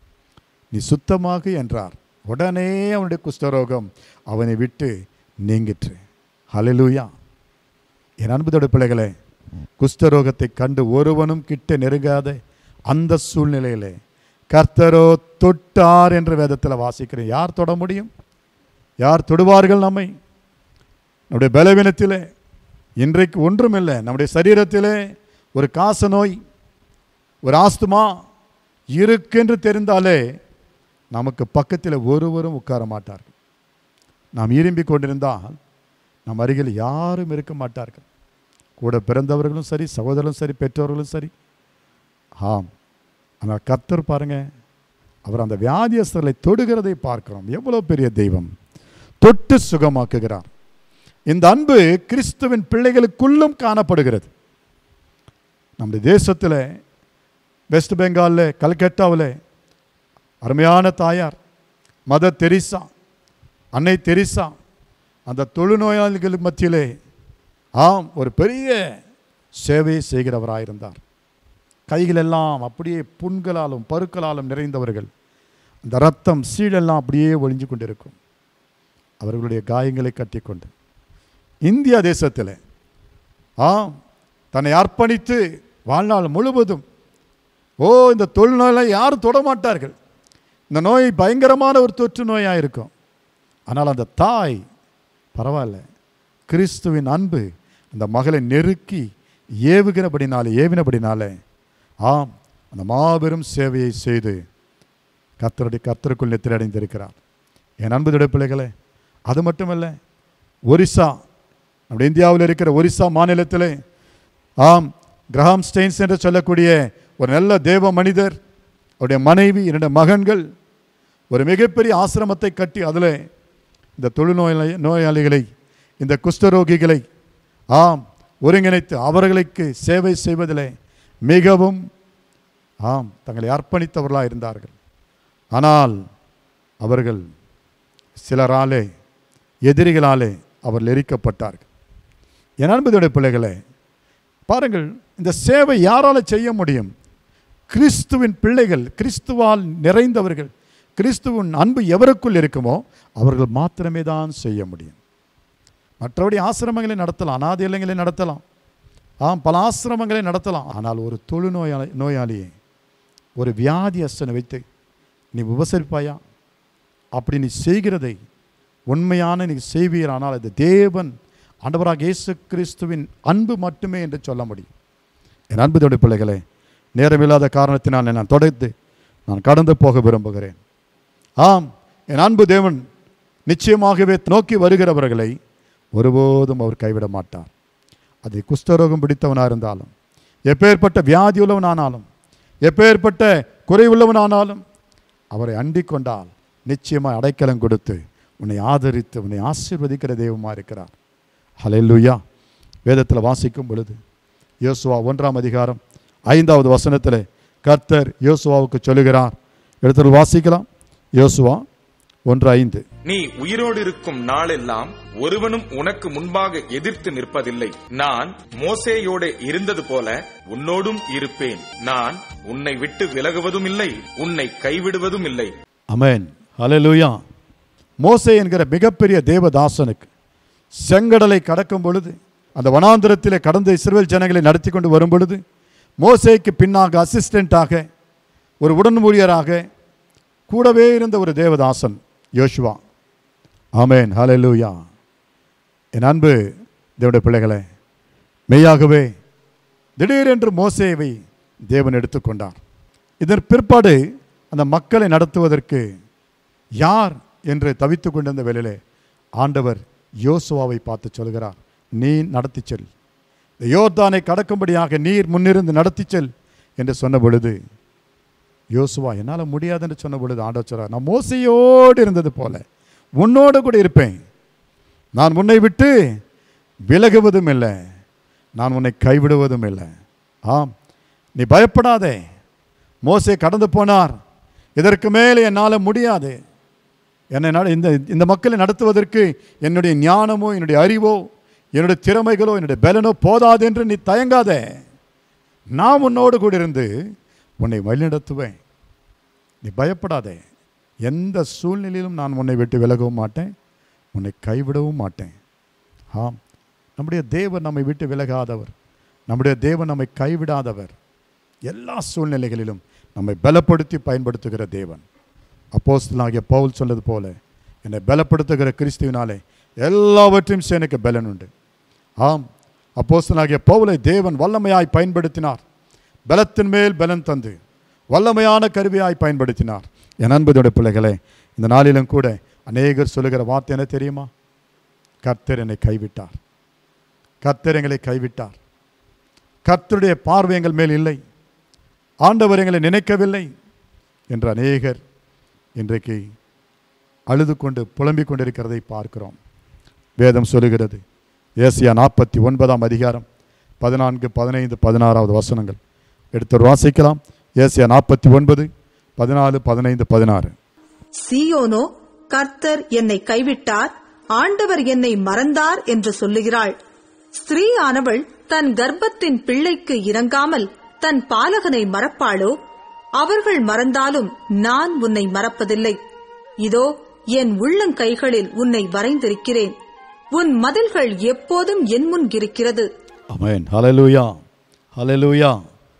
A: நீ சுத்தமாக என்றார் உடனே அவனுடைய குஷ்டரோகம் அவனை விட்டு நீங்கிற்று ஹalleluya என் அன்புதோட பிள்ளைகளே குஷ்டரோகத்தை கண்டு ஒருவனும் கிட்ட நெருங்காத அந்த சூழ்நிலையிலே கர்த்தரோ தொட்டார் என்ற வேதத்தில் வாசிக்கிறேன் யார் தொட முடியும் யார் தொடுவார்கள் நம்மை நம்முடைய பலவீனத்திலே இன்றைக்கு ஒன்றுமில்லை நம்முடைய சரீரத்திலே ஒரு காச நோய் ஒரு ஆஸ்துமா இருக்குன்னு தெரிந்தாலே நமக்கு பக்கத்தில் ஒருவரும் உட்கார மாட்டார்கள் நாம் இரும்பிக் கொண்டிருந்தால் நம் அருகில் யாரும் இருக்க மாட்டார்கள் கூட பிறந்தவர்களும் சரி சகோதரர்களும் சரி பெற்றோர்களும் சரி ஆம் ஆனால் கர்த்தர் பாருங்க அவர் அந்த வியாதியஸ்தர்களை தொடுகிறதை பார்க்கிறோம் எவ்வளோ பெரிய தெய்வம் தொட்டு சுகமாக்குகிறார் இந்த அன்பு கிறிஸ்துவின் பிள்ளைகளுக்குள்ளும் காணப்படுகிறது நம்முடைய தேசத்தில் வெஸ்ட் பெங்காலில் கல்கட்டாவில் அருமையான தாயார் மதர் தெரீசா அன்னை தெரீசா அந்த தொழுநோயாளிகள் மத்தியிலே ஆம் ஒரு பெரிய சேவையை செய்கிறவராயிருந்தார் கைகளெல்லாம் அப்படியே புண்களாலும் பருக்களாலும் நிறைந்தவர்கள் அந்த ரத்தம் சீடெல்லாம் அப்படியே ஒழிஞ்சு கொண்டிருக்கும் அவர்களுடைய காயங்களை கட்டிக்கொண்டு இந்தியா தேசத்தில் ஆம் தன்னை அர்ப்பணித்து வாழ்நாள் முழுவதும் ஓ இந்த தொழுநோயை யாரும் தொட மாட்டார்கள் இந்த நோய் பயங்கரமான ஒரு தொற்று நோயாக இருக்கும் ஆனால் அந்த தாய் பரவாயில்ல கிறிஸ்துவின் அன்பு அந்த மகளை நெருக்கி ஏவுகிறபடினாலே ஏவினபடினாலே ஆம் அந்த மாபெரும் சேவையை செய்து கர்த்தருடைய கர்த்தருக்குள் நெத்திரி அடைந்திருக்கிறார் என் அன்புடைய பிள்ளைகளே அது மட்டுமல்ல ஒரிசா நம்முடைய இந்தியாவில் இருக்கிற ஒரிசா மாநிலத்திலே ஆம் கிரஹாம் ஸ்டெயின்ஸ் என்று சொல்லக்கூடிய ஒரு நல்ல தேவ மனிதர் அவருடைய மனைவி என்னுடைய மகன்கள் ஒரு மிகப்பெரிய ஆசிரமத்தை கட்டி அதில் இந்த தொழுநோயாளி நோயாளிகளை இந்த குஷ்டரோகிகளை ஆம் ஒருங்கிணைத்து அவர்களுக்கு சேவை செய்வதிலே மிகவும் ஆம் தங்களை அர்ப்பணித்தவர்களாக இருந்தார்கள் ஆனால் அவர்கள் சிலராலே எதிரிகளாலே அவர்கள் எரிக்கப்பட்டார்கள் என் அன்புடைய பிள்ளைகளே பாருங்கள் இந்த சேவை யாரால செய்ய முடியும் கிறிஸ்துவின் பிள்ளைகள் கிறிஸ்துவால் நிறைந்தவர்கள் கிறிஸ்துவின் அன்பு எவருக்குள் இருக்குமோ அவர்கள் மாத்திரமே தான் செய்ய முடியும் மற்றபடி ஆசிரமங்களை நடத்தலாம் அனாதை இல்லங்களை நடத்தலாம் ஆம் பல ஆசிரமங்களை நடத்தலாம் ஆனால் ஒரு தொழுநோயாளி நோயாளியை ஒரு வியாதியஸ்தனை வைத்து நீ உபசரிப்பாயா அப்படி நீ செய்கிறதை உண்மையான நீ செய்வீரானால் அது தேவன் ஆண்டவராக இயேசு கிறிஸ்துவின் அன்பு மட்டுமே என்று சொல்ல முடியும் என் அன்பு தொடு பிள்ளைகளே நேரமில்லாத காரணத்தினால் நான் தொடர்ந்து நான் கடந்து போக விரும்புகிறேன் ஆம் என் அன்பு தேவன் நிச்சயமாகவே நோக்கி வருகிறவர்களை ஒருபோதும் அவர் கைவிட மாட்டார் அது குஷ்டரோகம் பிடித்தவனாக இருந்தாலும் எப்பேற்பட்ட வியாதி உள்ளவனானாலும் எப்பேற்பட்ட குறைவுள்ளவனானாலும் அவரை அண்டிக் கொண்டால் நிச்சயமாக அடைக்கலம் கொடுத்து உன்னை ஆதரித்து உன்னை ஆசீர்வதிக்கிற தெய்வமாக இருக்கிறார் ஹalleluya வேதத்தில் வாசிக்கும் பொழுது யோசுவா ஒன்றாம் அதிகாரம் ஐந்தாவது வசனத்தில் கர்த்தர் யோசுவாவுக்கு சொல்லுகிறார் இடத்துல வாசிக்கலாம் யோசுவா ஒன்று ஐந்து
D: நீ உயிரோடு இருக்கும் நாளெல்லாம் ஒருவனும் உனக்கு முன்பாக எதிர்த்து நிற்பதில்லை நான் மோசேயோட இருந்தது போல உன்னோடும் இருப்பேன் நான் உன்னை விட்டு விலகுவதும் இல்லை உன்னை கைவிடுவதும் இல்லை
A: அமேன் ஹalleluya மோசே என்கிற மிகப்பெரிய தேவதாசனுக்கு செங்கடலை கடக்கும் பொழுது அந்த வனாந்திரத்திலே கடந்த இஸ்ரவேல் ஜனங்களை நடத்தி கொண்டு வரும் பொழுது மோசேக்கு பின்னாக அசிஸ்டண்ட்டாக ஒரு உடன்மொழியராக கூடவே இருந்த ஒரு தேவதாசன் யோசுவா ஆமேன் ஹalleluya என் அன்பு தேவனுடைய பிள்ளைகளே மெய்யாகவே திடீரென்று மோசேவை தேவன் எடுத்துக்கொண்டார் இதன் பிற்பாடு அந்த மக்களை நடத்துவதற்கு யார் என்று தவித்து கொண்டிருந்த வேளையிலே ஆண்டவர் யோசுவாவை பார்த்து சொல்கிறார் நீ நடத்தி செல் இந்த யோர்தானை கடக்கும்படியாக நீர் முன்னிருந்து நடத்தி செல் என்று சொன்ன பொழுது யோசுவா என்னால் முடியாதுன்னு சொன்ன பொழுது ஆண்டவர் சொல்றார் நான் மோசையோடு இருந்தது போல உன்னோடு கூட இருப்பேன் நான் உன்னை விட்டு விலகுவதும் இல்லை நான் உன்னை கைவிடுவதும் இல்லை ஆம் நீ பயப்படாதே மோசே கடந்து போனார் இதற்கு மேலே என்னால் முடியாது என்னை நட- இந்த இந்த மக்களை நடத்துவதற்கு என்னுடைய ஞானமோ என்னுடைய அறிவோ என்னுடைய திறமைகளோ என்னுடைய பலனோ போதாது என்று நீ தயங்காதே நான் உன்னோடு கூட இருந்து உன்னை வழிநடத்துவேன் நீ பயப்படாதே எந்த சூழ்நிலையிலும் நான் உன்னை விட்டு விலகவும் மாட்டேன் உன்னை கைவிடவும் மாட்டேன் ஆம் நம்முடைய தேவன் நம்மை விட்டு விலகாதவர் நம்முடைய தேவன் நம்மை கைவிடாதவர் எல்லா சூழ்நிலைகளிலும் நம்மை பலப்படுத்தி பயன்படுத்துகிற தேவன் அப்போஸ்தலனாகிய பவுல் சொன்னது போல என்னை பலப்படுத்துகிற கிறிஸ்துவினாலே எல்லாவற்றையும் செய்ய எனக்கு பலன் உண்டு ஆம் அப்போஸ்தலனாகிய பவுலை தேவன் வல்லமையாய் பயன்படுத்தினார் பலத்தின் மேல் பலன் தந்து வல்லமையான கருவியாய் பயன்படுத்தினார் என் அன்புடைய பிள்ளைகளே இந்த நாளிலும் கூட அநேகர் சொல்லுகிற வார்த்தை என்ன தெரியுமா கர்த்தர் என்னை கைவிட்டார் கர்த்தர் எங்களை கைவிட்டார் கர்த்தருடைய பார்வை எங்கள் மேல் இல்லை ஆண்டவர் எங்களை நினைக்கவில்லை என்று அநேகர் இன்றைக்கு அழுது கொண்டு புலம்பிக் கொண்டிருக்கிறதை பார்க்கிறோம் வேதம் சொல்லுகிறது ஏசியா நாற்பத்தி ஒன்பதாம் அதிகாரம் பதினான்கு பதினைந்து பதினாறாவது வசனங்கள் எடுத்து வாசிக்கலாம் ஏசியா நாற்பத்தி ஒன்பது பதினாலு பதினைந்து பதினாறு
E: சீயோனோ கர்த்தர் என்னை கைவிட்டார் ஆண்டவர் என்னை மறந்தார் என்று சொல்லுகிறாள் ஸ்திரீயானவள் தன் கர்ப்பத்தின் பிள்ளைக்கு இறங்காமல் தன் பாலகனை மறப்பாளோ அவர்கள் மறந்தாலும் நான் உன்னை மறப்பதில்லை இதோ என் உள்ளங்கைகளில் உன்னை வரைந்திருக்கிறேன் உன் மதில்கள் எப்போதும் என் முன் இருக்கிறது
A: அமேன் ஹalleluya ஹalleluya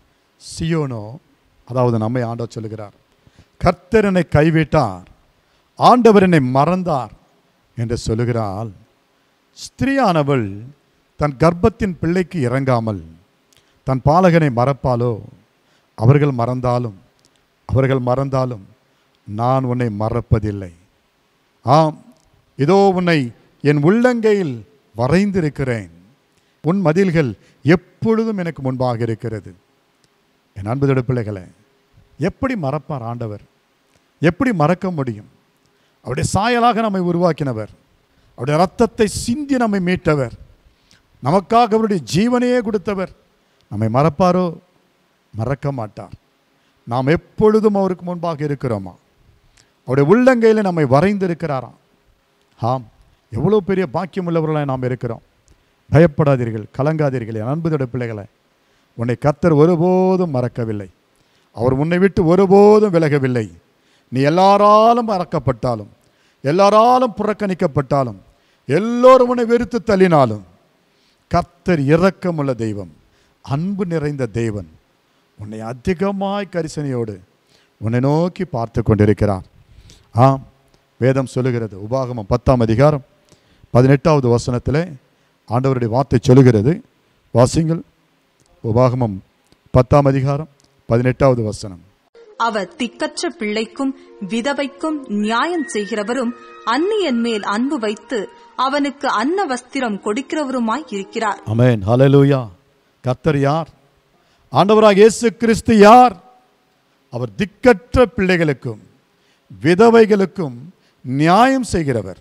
A: சியோனோ அதாவது நம்மை ஆண்டவர் சொல்லுகிறார் கர்த்தர் என்னை கைவிட்டார் ஆண்டவர் என்னை மறந்தார் என்று சொல்லுகிறாள் ஸ்திரீயானவள் தன் கர்ப்பத்தின் பிள்ளைக்கு இறங்காமல் தன் பாலகனை மறப்பாலோ அவர்கள் மறந்தாலும் அவர்கள் மறந்தாலும் நான் உன்னை மறப்பதில்லை ஆம் இதோ உன்னை என் உள்ளங்கையில் வரைந்திருக்கிறேன் உன் மதில்கள் எப்பொழுதும் எனக்கு முன்பாக இருக்கிறது என் அன்புதோட பிள்ளைகளே எப்படி மறப்பார் ஆண்டவர் எப்படி மறக்க முடியும் அவருடைய சாயலாக நம்மை உருவாக்கினவர் அவருடைய ரத்தத்தை சிந்தி நம்மை மீட்டவர் நமக்காக அவருடைய ஜீவனையே கொடுத்தவர் நம்மை மறப்பாரோ மறக்க மாட்டார் நாம் எப்பொழுதும் அவருக்கு முன்பாக இருக்கிறோமா அவருடைய உள்ளங்கையில் நம்மை வரைந்திருக்கிறாராம் ஆம் எவ்வளோ பெரிய பாக்கியம் உள்ளவர்களாக நாம் இருக்கிறோம் பயப்படாதீர்கள் கலங்காதீர்கள் என் அன்புதோட பிள்ளைகளை உன்னை கர்த்தர் ஒருபோதும் மறக்கவில்லை அவர் உன்னை விட்டு ஒருபோதும் விலகவில்லை நீ எல்லாராலும் மறக்கப்பட்டாலும் எல்லாராலும் புறக்கணிக்கப்பட்டாலும் எல்லோரும் உன்னை வெறுத்து தள்ளினாலும் கர்த்தர் இரக்கமுள்ள தெய்வம் அன்பு நிறைந்த தேவன் உன்னை அதிகமாய் கரிசனையோடு உன்னை நோக்கி பார்த்து கொண்டிருக்கிறார் ஆம் வேதம் சொல்லுகிறது உபாகமம் பத்தாம் அதிகாரம் பதினெட்டாவது வசனத்திலே ஆண்டவருடைய வார்த்தை சொல்லுகிறது வாசிங்கள் உபாகமம் பத்தாம் அதிகாரம் பதினெட்டாவது வசனம்
E: அவர் திக்கற்ற பிள்ளைக்கும் விதவைக்கும் நியாயம் செய்கிறவரும் அந்நியன் மேல் அன்பு வைத்து அவனுக்கு அன்ன வஸ்திரம் கொடுக்கிறவருமாய் இருக்கிறார்
A: அமேன் ஹalleluya கர்த்தர் யார் ஆண்டவராக இயேசு கிறிஸ்து யார் அவர் திக்கற்ற பிள்ளைகளுக்கும் விதவைகளுக்கும் நியாயம் செய்கிறவர்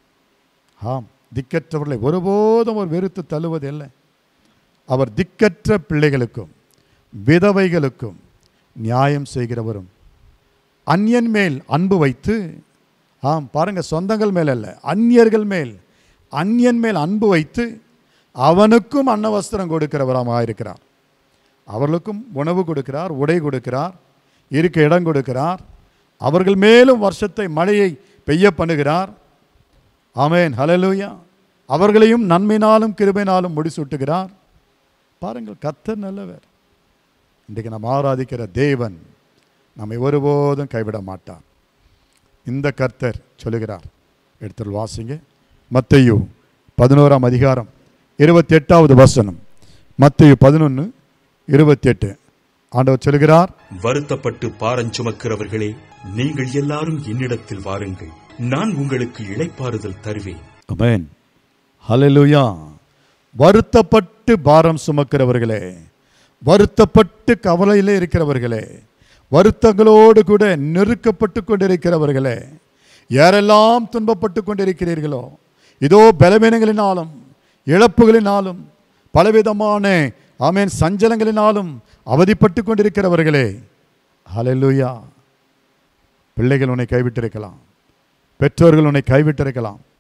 A: ஆம் திக்கற்றவர்களை ஒருபோதும் அவர் வெறுத்து தள்ளுவதில்லை அவர் திக்கற்ற பிள்ளைகளுக்கும் விதவைகளுக்கும் நியாயம் செய்கிறவரும் அந்நியன் மேல் அன்பு வைத்து ஆம் பாருங்க சொந்தங்கள் மேல் அல்ல அந்நியர்கள் மேல் அந்நியன் மேல் அன்பு வைத்து அவனுக்கும் அன்னவஸ்திரம் கொடுக்கிறவராக இருக்கிறார் அவர்களுக்கும் உணவு கொடுக்கிறார் உடை கொடுக்கிறார் இருக்க இடம் கொடுக்கிறார் அவர்கள் மேலும் வருஷத்தை மழையை பெய்ய பண்ணுகிறார் ஆமேன் ஹalleluya அவர்களையும் நன்மையினாலும் கிருபையினாலும் முடிசூட்டுகிறார் பாருங்கள் கர்த்தர் நல்லவர் இன்றைக்கு நாம் ஆராதிக்கிற தேவன் நம்மை ஒருபோதும் கைவிட மாட்டார் இந்த கர்த்தர் சொல்லுகிறார் எடுத்து வாசிங்க மத்தையு பதினோராம் அதிகாரம் இருபத்தி எட்டாவது வசனம் மத்தையு பதினொன்று இருபத்தி எட்டு ஆண்டவர் சொல்லுகிறார்
F: வருத்தப்பட்டு பாரஞ்சுமக்கிறவர்களே நீங்கள் எல்லாரும் என்னிடத்தில் வாருங்கள் நான் உங்களுக்கு இளைப்பாறுதல் தருவேன்
A: அமேன் ஹalleluya வருத்தப்பட்டு பாரம் சுமக்கிறவர்களே வருத்தப்பட்டு கவலையிலே இருக்கிறவர்களே வருத்தங்களோடு கூட நெருக்கப்பட்டு கொண்டிருக்கிறவர்களே யாரெல்லாம் துன்பப்பட்டு கொண்டிருக்கிறீர்களோ இதோ பலவீனங்களினாலும் இழப்புகளினாலும் பலவிதமான ஆமேன் சஞ்சலங்களினாலும் அவதிப்பட்டு கொண்டிருக்கிறவர்களே ஹalleluya பிள்ளைகள் உன்னை கைவிட்டிருக்கலாம் பெற்றோர்கள் உன்னை கைவிட்டிருக்கலாம்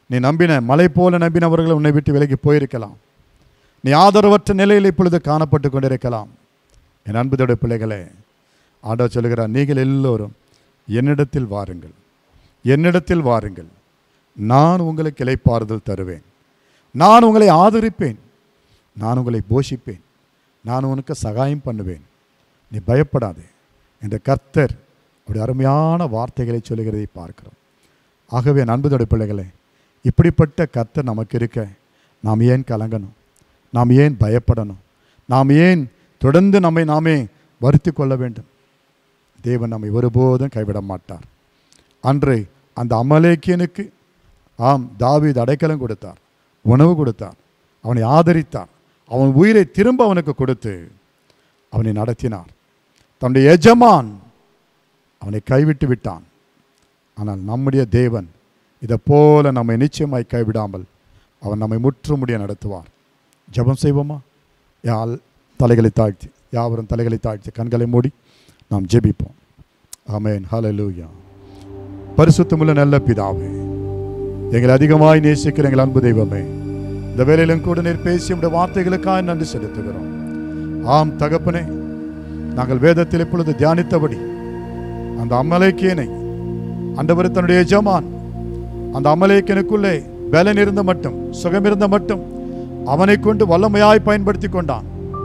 A: நீ நம்பின மலை போல நம்பினவர்கள் உன்னை விட்டு விலகி போயிருக்கலாம் நீ ஆதரவற்ற நிலையில் இப்பொழுது காணப்பட்டு கொண்டிருக்கலாம் என் அன்புதோட பிள்ளைகளே ஆண்டவர் சொல்லுகிறார் நீங்கள் எல்லோரும் என்னிடத்தில் வாருங்கள் என்னிடத்தில் வாருங்கள் நான் உங்களுக்கு இளைப்பாறுதல் தருவேன் நான் உங்களை ஆதரிப்பேன் நான் உங்களை போஷிப்பேன் நான் உனக்கு சகாயம் பண்ணுவேன் நீ பயப்படாதே என்ற கர்த்தர் அப்படி அருமையான வார்த்தைகளை சொல்லுகிறதை பார்க்கிறோம் ஆகவே நண்பதோட பிள்ளைகளே இப்படிப்பட்ட கர்த்தர் நமக்கு இருக்க நாம் ஏன் கலங்கணும் நாம் ஏன் பயப்படணும் நாம் ஏன் தொடர்ந்து நம்மை நாமே வருத்தி கொள்ள வேண்டும் தேவன் நம்மை ஒருபோதும் கைவிட மாட்டார் அன்று அந்த அமலேக்கியனுக்கு ஆம் தாவீது அடைக்கலம் கொடுத்தார் உணவு கொடுத்தார் அவனை ஆதரித்தார் அவன் உயிரை திரும்ப அவனுக்கு கொடுத்து அவனை நடத்தினார் தன்னுடைய எஜமான் அவனை கைவிட்டு விட்டான் ஆனால் நம்முடைய தேவன் இதை போல நம்மை நிச்சயமாய் கைவிடாமல் அவன் நம்மை முற்றுமுடிய நடத்துவார் ஜெபம் செய்வோமா யால் தலைகளை தாழ்த்தி யாவரும் தலைகளை தாழ்த்தி கண்களை மூடி நாம் ஜெபிப்போம் ஆமென் ஹalleluya பரிசுத்தமுள்ள நல்ல பிதாவே எங்களை அதிகமாய் நேசிக்கிற எங்கள் அன்பு தெய்வமே இந்த வேலையிலும் கூட நீர் பேசி உடைய வார்த்தைகளுக்காக நன்றி செலுத்துகிறோம் ஆம் தகப்பனே நாங்கள் வேதத்தில் இப்பொழுது தியானித்தபடி அந்த அமலேக்கியனை அண்டவர் தன்னுடைய எஜமான் அந்த அமலேக்கியனுக்குள்ளே பலன் இருந்த மட்டும் சுகம் இருந்த மட்டும் அவனை கொண்டு வல்லமையாய் பயன்படுத்தி கொண்டான்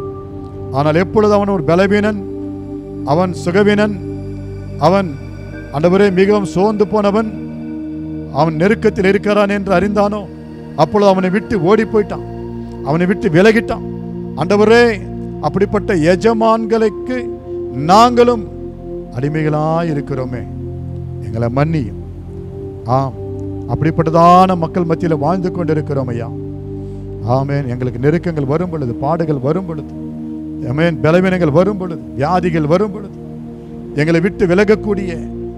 A: ஆனால் எப்பொழுது அவன் ஒரு பலவீனன் அவன் சுகவீனன் அவன் அண்டவரே மிகவும் சோர்ந்து போனவன் அவன் நெருக்கத்தில் இருக்கிறான் என்று அறிந்தானோ அப்பொழுது அவனை விட்டு ஓடி போயிட்டான் அவனை விட்டு விலகிட்டான் ஆண்டவரே அப்படிப்பட்ட எஜமான்களுக்கு நாங்களும் அடிமைகளாய் இருக்கிறோமே எங்களை மன்னியும் ஆம் அப்படிப்பட்டதான மக்கள் மத்தியில் வாழ்ந்து கொண்டிருக்கிறோம் ஐயா ஆமேன் எங்களுக்கு நெருக்கங்கள் வரும் பொழுது பாடுகள் வரும் பொழுது ஆமேன் பலவீனங்கள் வரும் பொழுது வியாதிகள் வரும் பொழுது எங்களை விட்டு விலகக்கூடிய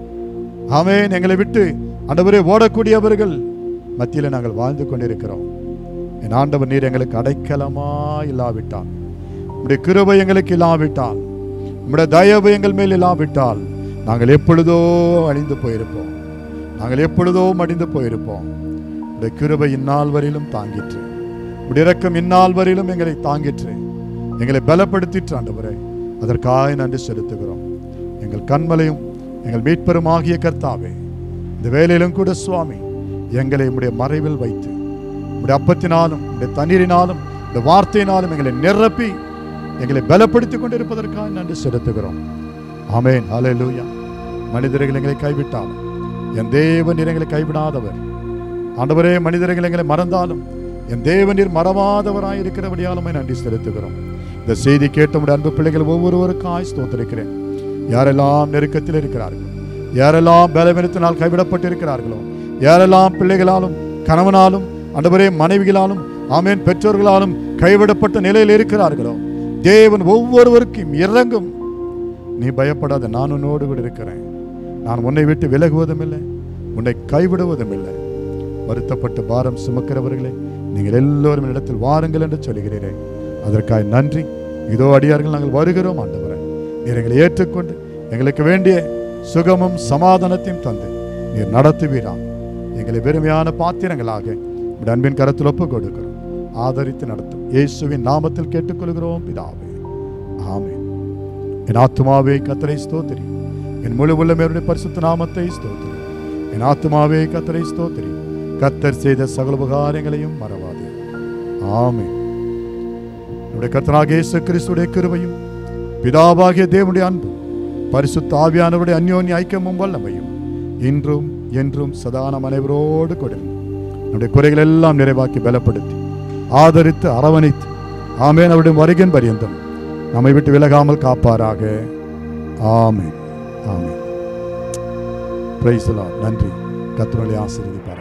A: ஆமேன் எங்களை விட்டு ஆண்டவரே ஓடக்கூடியவர்கள் மத்தியில் நாங்கள் வாழ்ந்து கொண்டிருக்கிறோம் என் ஆண்டவர் நீர் எங்களுக்கு அடைக்கலமா இல்லாவிட்டால் உடைய கிருபை எங்களுக்கு இல்லாவிட்டால் உம்முடைய தயவு எங்கள் மேல் இல்லாவிட்டால் நாங்கள் எப்பொழுதோ அழிந்து போயிருப்போம் நாங்கள் எப்பொழுதோ மடிந்து போயிருப்போம் உடைய கிருபை இந்நாள் வரையிலும் தாங்கிற்று உடைய இரக்கம் இந்நாள் வரையிலும் எங்களை தாங்கிற்று எங்களை பலப்படுத்திற்று ஆண்டவரே அதற்காக நன்றி செலுத்துகிறோம் எங்கள் கண்மலையும் எங்கள் மீட்பெரும் ஆகிய கர்த்தாவே இந்த வேலையிலும் கூட சுவாமி எங்களை உம்முடைய மறைவில் வைத்து உம்முடைய அப்பத்தினாலும் உம்முடைய தண்ணீரினாலும் இந்த வார்த்தையினாலும் எங்களை நிரப்பி எங்களை பலப்படுத்திக் கொண்டிருப்பதற்காக நன்றி செலுத்துகிறோம் ஆமென் ஹalleluya மனிதர்கள் எங்களை கைவிட்டாலும் என் தேவன் நீர் எங்களை கைவிடாதவர் ஆண்டவரே மனிதர்கள் எங்களை மறந்தாலும் என் தேவன் நீர் மறவாதவராய் இருக்கிறபடியாலுமே நன்றி செலுத்துகிறோம் இந்த செய்தி கேட்ட உடைய அன்பு பிள்ளைகள் ஒவ்வொருவருக்காய் ஸ்தோத்திருக்கிறேன் யாரெல்லாம் நெருக்கத்தில் இருக்கிறார்களோ யாரெல்லாம் பலவீனத்தினால் கைவிடப்பட்டு இருக்கிறார்களோ யாரெல்லாம் பிள்ளைகளாலும் கணவனாலும் ஆண்டவரே மனைவிகளாலும் ஆமேன் பெற்றோர்களாலும் கைவிடப்பட்ட நிலையில் இருக்கிறார்களோ தேவன் ஒவ்வொருவருக்கும் இறங்கும் நீ பயப்படாத நான் உன்னோடு கூட இருக்கிறேன் நான் உன்னை விட்டு விலகுவதும் இல்லை உன்னை கைவிடுவதும் இல்லை வருத்தப்பட்டு பாரம் சுமக்கிறவர்களே நீங்கள் எல்லோரும் இடத்தில் வாருங்கள் என்று சொல்கிறீரேன் அதற்காக நன்றி இதோ அடியார்கள் நாங்கள் வருகிறோம் ஆண்டவரே நீர் எங்களை ஏற்றுக்கொண்டு எங்களுக்கு வேண்டிய சுகமும் சமாதானத்தையும் தந்து நீர் நடத்துவீரா எங்களை வெறுமையான பாத்திரங்களாக உம்முடைய அன்பின் கரத்தில் ஒப்புக் கொடுக்கிறோம் ஆதரித்து நடத்தும் இயேசுவின் நாமத்தில் கேட்டுக்கொள்கிறோம் பிதாவே ஆமென் என் ஆத்துமாவே கத்தரை ஸ்தோத்திரி என் முழு உள்ளமையுடைய பரிசுத்த நாமத்தை ஸ்தோத்திரி என் ஆத்துமாவே கத்தரை ஸ்தோத்திரி கத்தர் செய்த சகல உபகாரங்களையும் மறவாதே ஆமென் நம்முடைய கர்த்தனாகிய இயேசு கிறிஸ்துடைய கிருபையும் பிதாவாகிய தேவனுடைய அன்பும் பரிசுத்த ஆவியானவருடைய அந்யோன்ய ஐக்கியமும் வல்லமையும் இன்றும் என்றும் சதான அனைவரோடு கொடுங்க நம்முடைய குறைகள் எல்லாம் நிறைவாக்கி பலப்படுத்தி ஆதரித்து அரவணைத்து ஆமேன் அவருடைய வருகின் பரியந்தம் நம்மை விட்டு விலகாமல் காப்பாராக ஆமென் ஆமென் பிரைஸ் நன்றி கத்துரலை ஆசீர்வதிப்பார்